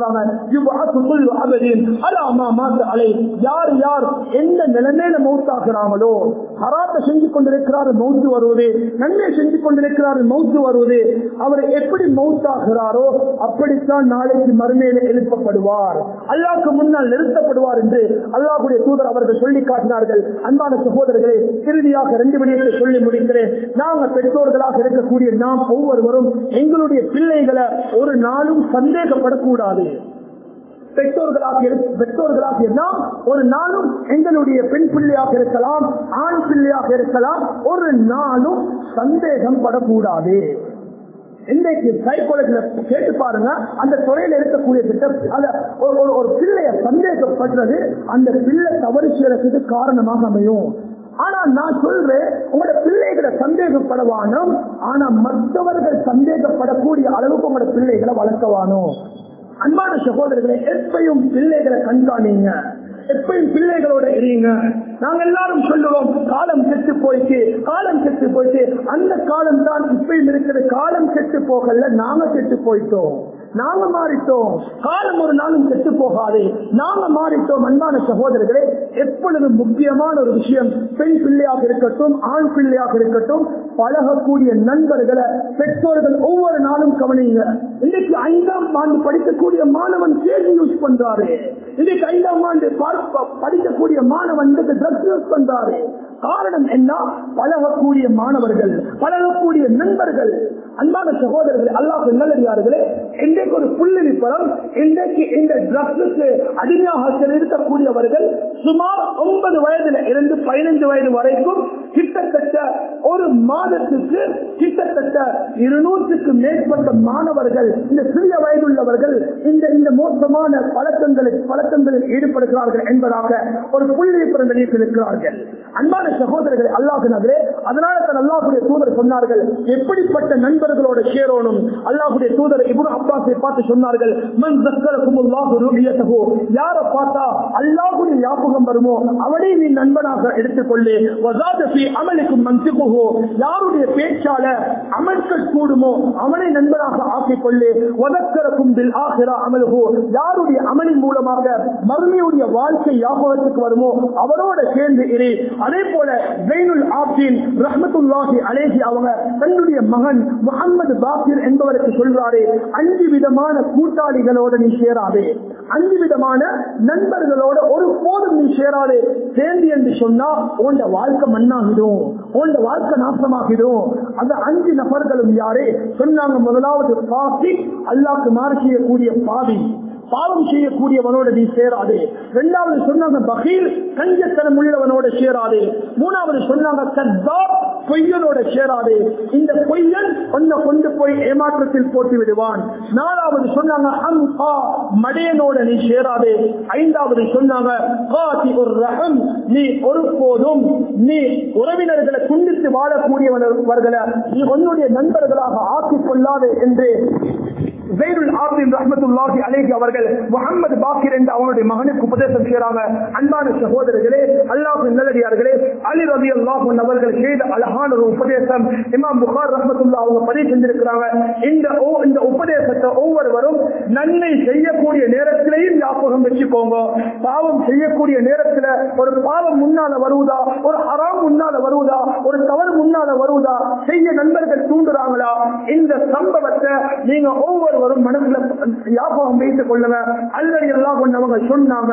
சொல்றாங்க யுபஅத்து குல்லு அபதின் அலா மா மாத்த அலை யார் யார் எந்த நிலைமையில மௌத்தாகிறாங்களோ ஹராத்தை செஞ்சு கொண்டிருக்கிறாரு மௌத்து வருவது நன்மை செஞ்சு கொண்டிருக்கிறாரு மௌத்து வருவது அவர் எப்படி மௌத்தாகிறாரோ அப்படித்தான் நாளைக்கு மறுமையில எழுப்பப்படுவார் அல்லாஹ்க்கு முன்னால் நிறுத்தப்படுவார் என்று அல்லாஹ்வுடைய தூதர் அவர்கள் சொல்லி காட்டினார்கள் அன்பான சகோதரர்களே இறுதியாக ரெண்டு விடயங்களை சொல்லி முடிக்கிறேன் நாங்க பெற்றோர்களாக இருக்கக்கூடிய நாம் ஒவ்வொருவரும் எங்களுடைய பிள்ளைகளை ஒரு நாளும் சந்தேகப்படக்கூடாது பெற்றோர்களாக இரு- பெற்றோர்களாக நாம் ஒரு நாளும் எங்களுடைய பெண் பிள்ளையாக இருக்கலாம் ஆண் பிள்ளையாக இருக்கலாம் ஒரு நாளும் சந்தேகம் படக்கூடாது இன்றைக்கு சைக்காலஜில கேட்டு பாருங்க அந்த துறையில இருக்கக்கூடிய திட்டம் அந்த ஒரு ஒரு- ஒரு பிள்ளைய சந்தேகப்படுறது அந்த பிள்ளை தவறு செய்யறதுக்கு காரணமாக அமையும் ஆனா நான் சொல்றேன் உங்களோட பிள்ளைகளை சந்தேகப்படவானோம் ஆனா மற்றவர்கள் சந்தேகப்படக்கூடிய அளவுக்கு உங்களோட பிள்ளைகளை வளர்க்கவானோ அன்பான சகோதரர்களை எப்பயும் பிள்ளைகளை கண்காணிங்க எப்பயும் பிள்ளைகளோட இருங்க நாங்க எல்லாரும் சொல்லுவோம் காலம் கெட்டு போயிட்டு காலம் கெட்டு போயிட்டு அந்த காலம் தான் இப்பயும் இருக்கிற காலம் கெட்டு போகல நாங்க கெட்டு போயிட்டோம் நாங்க மாறிட்டோம் காலம் ஒரு நாளும் கெட்டு போகாது நாங்க மாறிட்டோம் அன்பான சகோதரர்களே எப்பொழுதும் முக்கியமான ஒரு விஷயம் பெண் பிள்ளையாக இருக்கட்டும் ஆண் பிள்ளையாக இருக்கட்டும் பழகக்கூடிய நண்பர்களை பெற்றோர்கள் ஒவ்வொரு நாளும் கவனிங்க இன்னைக்கு ஐந்தாம் ஆண்டு படிக்கக்கூடிய மாணவன் கேள்வி யூஸ் பண்றாரு இன்னைக்கு ஐந்தாம் ஆண்டு பார்ப்ப- படிக்கக்கூடிய மாணவன் ட்ரக்ஸ் யூஸ் பண்றாரு காரணம் என்ன பழகக்கூடிய மாணவர்கள் பழகக்கூடிய நண்பர்கள் அன்பான சகோதரர்கள் அல்லாஹ் நல்லடியார்களே இன்றைக்கு ஒரு புள்ளி படம் இன்றைக்கு இந்த ட்ரக்ஸுக்கு அடிமையாக இருக்கக்கூடியவர்கள் சுமார் ஒன்பது வயதுல இருந்து பதினைந்து வயது வரைக்கும் கிட்டத்தட்ட ஒரு மாதத்துக்கு கிட்டத்தட்ட இருநூற்றுக்கு மேற்பட்ட மாணவர்கள் இந்த சிறிய வயதுள்ளவர்கள் இந்த இந்த மோசமான பழக்கங்களில் பழக்கங்களில் ஈடுபடுகிறார்கள் என்பதாக ஒரு புள்ளி வெளியிட்டிருக்கிறார்கள் அன்பான சகோதரர்கள் அல்லாஹினர்களே அதனால தான் அல்லாஹுடைய தூதர் சொன்னார்கள் எப்படிப்பட்ட நண்பர்களோட சேரணும் அல்லாஹுடைய தூதர் இப்னு அப்பாஸை பார்த்து சொன்னார்கள் மன் ஸக்கரகுமுல்லாஹு ருஹியத்தஹு யாரை பார்த்தா அல்லாஹ்வுடைய ஞாபகம் வருமோ அவனை நீ நண்பனாக எடுத்துக்கொள்ளு வஸாத ஃபீ அமலிக்கும் மன்சிகுஹு யாருடைய பேச்சால அமல்கள் கூடுமோ அவனை நண்பனாக ஆக்கிக் கொள்ளு வதக்கரக்கும் பில் ஆஹிரா அமலுஹு யாருடைய அமலின் மூலமாக மறுமையுடைய வாழ்க்கை ஞாபகத்துக்கு வருமோ அவரோட சேர்ந்து இரு அதே போல ஜெயினுல் ஆப்தீன் ரஹ்மத்துல்லாஹி அலேஹி அவங்க தன்னுடைய மகன் முகமது பாசிர் என்பவருக்கு சொல்றாரு அஞ்சு விதமான கூட்டாளிகளோட நீ சேராதே அஞ்சு விதமான நண்பர்களோட ஒரு போதும் நீ சேராதே சேர்ந்து என்று சொன்னா உண்ட வாழ்க்கை மண்ணாகிடும் உண்ட வாழ்க்கை நாசமாகிடும் அந்த அஞ்சு நபர்களும் யாரே சொன்னாங்க முதலாவது பாசி அல்லாக்கு மாறு செய்யக்கூடிய பாவி பாவம் செய்யக்கூடியவனோட நீ சேராதே இரண்டாவது சொன்னாங்க பகீர் கஞ்சத்தனம் உள்ளவனோட சேராதே மூணாவது சொன்னாங்க கத்தா பொய்யனோட சேராதே இந்த பொய்யன் உன்னை கொண்டு போய் ஏமாற்றத்தில் போட்டு விடுவான் நாலாவது சொன்னாங்க அம்ஹா மடையனோட நீ சேராதே ஐந்தாவது சொன்னாங்க காதி ஒரு ரகம் நீ ஒருபோதும் நீ உறவினர்களை துண்டித்து வாழக்கூடியவர்களை நீ உன்னுடைய நண்பர்களாக ஆக்கிக் கொள்ளாதே என்று ஜெய்ருல் ஆபின் ரஹ்மத்துல்லாஹி அலைஹி அவர்கள் முகமது பாக்கிர் என்ற அவனுடைய மகனுக்கு உபதேசம் செய்யறாங்க அன்பான சகோதரர்களே அல்லாஹ் நல்லடியார்களே அலி ரவி அல்லாஹ் அவர்கள் செய்த அழகான ஒரு உபதேசம் இமாம் புகார் ரஹ்மத்துல்லா அவங்க பதிவு செஞ்சிருக்கிறாங்க இந்த ஓ- இந்த உபதேசத்தை ஒவ்வொருவரும் நன்மை செய்யக்கூடிய நேரத்திலேயும் ஞாபகம் வச்சுக்கோங்க பாவம் செய்யக்கூடிய நேரத்துல ஒரு பாவம் முன்னால வருவதா ஒரு ஹராம் முன்னால வருவதா ஒரு தவறு முன்னால வருவதா செய்ய நண்பர்கள் தூண்டுறாங்களா இந்த சம்பவத்தை நீங்க ஒவ்வொருவரும் மனசுல ஞாபகம் வைத்துக் கொள்ளுங்க அல்லது எல்லாம் கொண்டவங்க சொன்னாங்க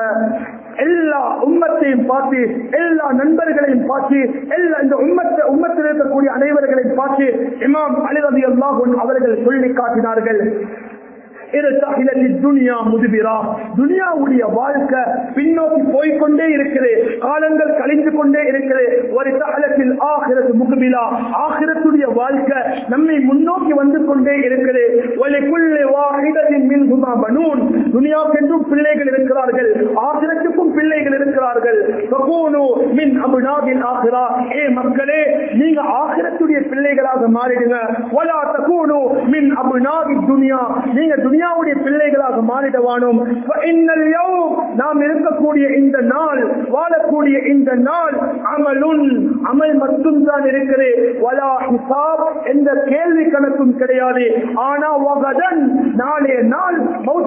எல்லா உம்மத்தையும் பார்த்து எல்லா நண்பர்களையும் பார்த்து எல்லா இந்த உம்மத்தை உம்மத்தில் இருக்கக்கூடிய அனைவர்களையும் பார்த்து இமாம் அலிரதி அல்லாஹ் அவர்கள் சொல்லி காட்டினார்கள் துனியா முதுபிரா துனியாவுடைய வாழ்க்கை பின்னோக்கி போய்கொண்டே இருக்குது காலங்கள் கழிந்து கொண்டே இருக்குது ஒரு காலத்தில் ஆகிறது முகபிலா ஆகிரத்துடைய வாழ்க்கை நம்மை முன்னோக்கி வந்து கொண்டே இருக்குது ஒலிக்குள்ளே வாஹிதத்தின் மின் ஹுமா பனூன் துனியாவுக்கென்றும் பிள்ளைகள் இருக்கிறார்கள் ஆகிரத்துக்கும் பிள்ளைகள் இருக்கிறார்கள் ஃபகூனு மின் அபுனாபின் ஆகிரா ஏ மக்களே நீங்க ஆகிரத்துடைய பிள்ளைகளாக மாறிடுங்க வலா தகூனு மின் அபுனாபி துனியா நீங்க துனியாவுடைய பிள்ளைகளாக மாறிடவானோம் இன்னல் யௌம் நாம் இருக்கக்கூடிய இந்த நாள் வாழக்கூடிய இந்த நாள் அமலுன் அமல் மட்டும் தான் இருக்குது வலா ஹிசாப் எந்த கேள்வி கணக்கும் கிடையாது ஆனா வகதன் நாளே நாள் மௌத்துக்கு பின்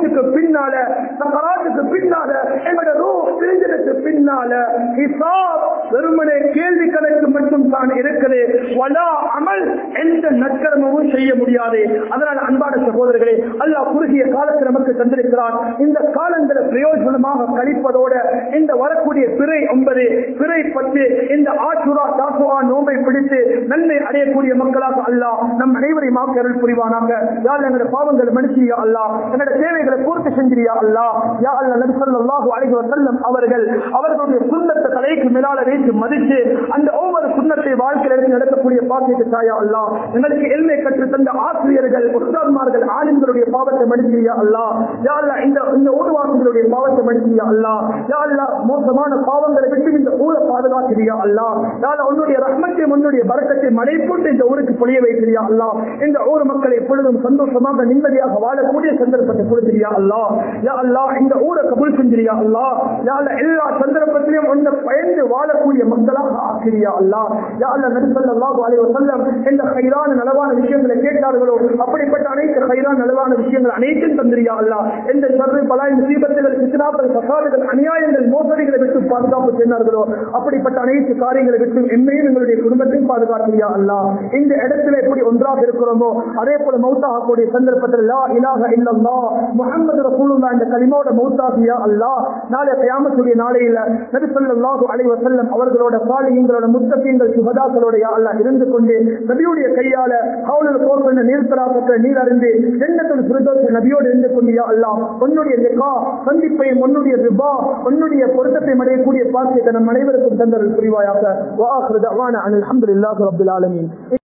பின்னால சக்கராத்துக்கு பின்னால எங்களோட ரூ பிரிஞ்சதுக்கு பின்னால ஹிசாப் வெறுமனே கேள்வி கணக்கு மட்டும் தான் இருக்குது வலா அமல் எந்த நற்கர்மமும் செய்ய முடியாது அதனால் அன்பான சகோதரர்களே அல்லாஹ் குறுகிய காலத்தில் நமக்கு தந்திருக்கிறார் இந்த காலங்களை பிரயோஜனமாக கழிப்பதோட இந்த வரக்கூடிய பிறை ஒன்பது பிறை பத்து இந்த ஆசுரா தாக்குவா நோம்பை பிடித்து நன்மை அடையக்கூடிய மக்களாக அல்லாஹ் நம் அனைவரையும் ஆக்கி அருள் புரிவானாக யார் எங்களோட பாவங்களை மனுஷியா அல்லாஹ் எங்களோட தேவைகளை பூர்த்தி செஞ்சிரியா அல்லாஹ் யா அல்லா நபி ஸல்லல்லாஹு அலைஹி வஸல்லம் அவர்கள் அவர்களுடைய சுண்ணத்தை தலைக்கு மேலால வைத்து மதித்து அந்த ஒவ்வொரு சுண்ணத்தை வாழ்க்கையில் எடுத்து நடக்கக்கூடிய பாக்கியத்தை தாயா அல்லாஹ் எங்களுக்கு எல்மை கற்று தந்த ஆசிரியர்கள் உஸ்தாத்மார்கள் ஆலிம்களுடைய பாவத்தை மன்னிச்சியா அல்லாஹ் யா அல்லாஹ் இந்த இந்த ஊர்வாசிகளுடைய பாவத்தை மன்னிச்சியா அல்லாஹ் யா அல்லாஹ் மோசமான பாவங்களை விட்டு இந்த ஊரை பாதுகாக்கிறியா அல்லாஹ் யா அல்லாஹ் உன்னுடைய ரஹ்மத்தையும் உன்னுடைய பரக்கத்தை மழை போட்டு இந்த ஊருக்கு பொழிய வைக்கிறியா அல்லாஹ் இந்த ஊர் மக்கள் எப்பொழுதும் சந்தோஷமாக நிம்மதியாக வாழக்கூடிய சந்தர்ப்பத்தை கொடுக்கிறியா அல்லாஹ் யா அல்லாஹ் இந்த ஊரை கபூல் செஞ்சிரியா அல்லாஹ் யா அல்லாஹ் எல்லா சந்தர்ப்பத்திலையும் உன்னை பயந்து வாழக்கூடிய மக்களாக ஆக்கிறியா அல்லாஹ் யா அல்லாஹ் நபி ஸல்லல்லாஹு அலைஹி வஸல்லம் இந்த கைரான நலவான விஷயங்களை கேட்டார்களோ அப்படிப்பட்ட அனைத்து கைரான நலவான விஷயங்கள் அனைத்தும் தந்திரியா அல்லாஹ் எந்த சர்வை பலாய் முசீபத்துகள் சித்தனாக்கள் சசாதுகள் அநியாயங்கள் மோசடிகளை விட்டு பாதுகாப்பு செய்தார்களோ அப்படிப்பட்ட அனைத்து காரியங்களை விட்டு எம்மையும் எங்களுடைய குடும்பத்தையும் பாதுகாக்கிறியா அல்லாஹ் இந்த இடத்துல எப்படி ஒன்றாக இருக்கிறோமோ அதே போல மௌத்தாகக்கூடிய சந்தர்ப்பத்தில் லா இலாஹ இல்லல்லாஹ் முஹம்மது ரசூலுல்லாஹ் இந்த கலிமோட மௌத்தாகியா அல்லாஹ் நாளை கயாமத்துடைய நாளையில நபி ஸல்லல்லாஹு அலைஹி வஸல்லம் அவர்களோட சாலிஹீங்களோட முத்தகீங்கள் சுஹதாக்களோட யா அல்லாஹ் இருந்து கொண்டு நபியுடைய கையால ஹவுலுல் கோர்ஸ் நீர் தராபத்தை நீர் அறிந்து ஜன்னத்துல் ஃபிர்தௌஸ் நபியோடு இருந்து கொண்டு யா அல்லாஹ் உன்னுடைய லிகா சந்திப்பையும் உன்னுடைய ரிபா உன்னுடைய பொருத்தத்தை அடையக்கூடிய பாக்கியத்தை நம் அனைவருக்கும் தந்தருள் புரிவாயாக வா ஆஹிரு தஅவானா அனில் ஹம்துலில்லாஹி ரப்பில் ஆலமீன்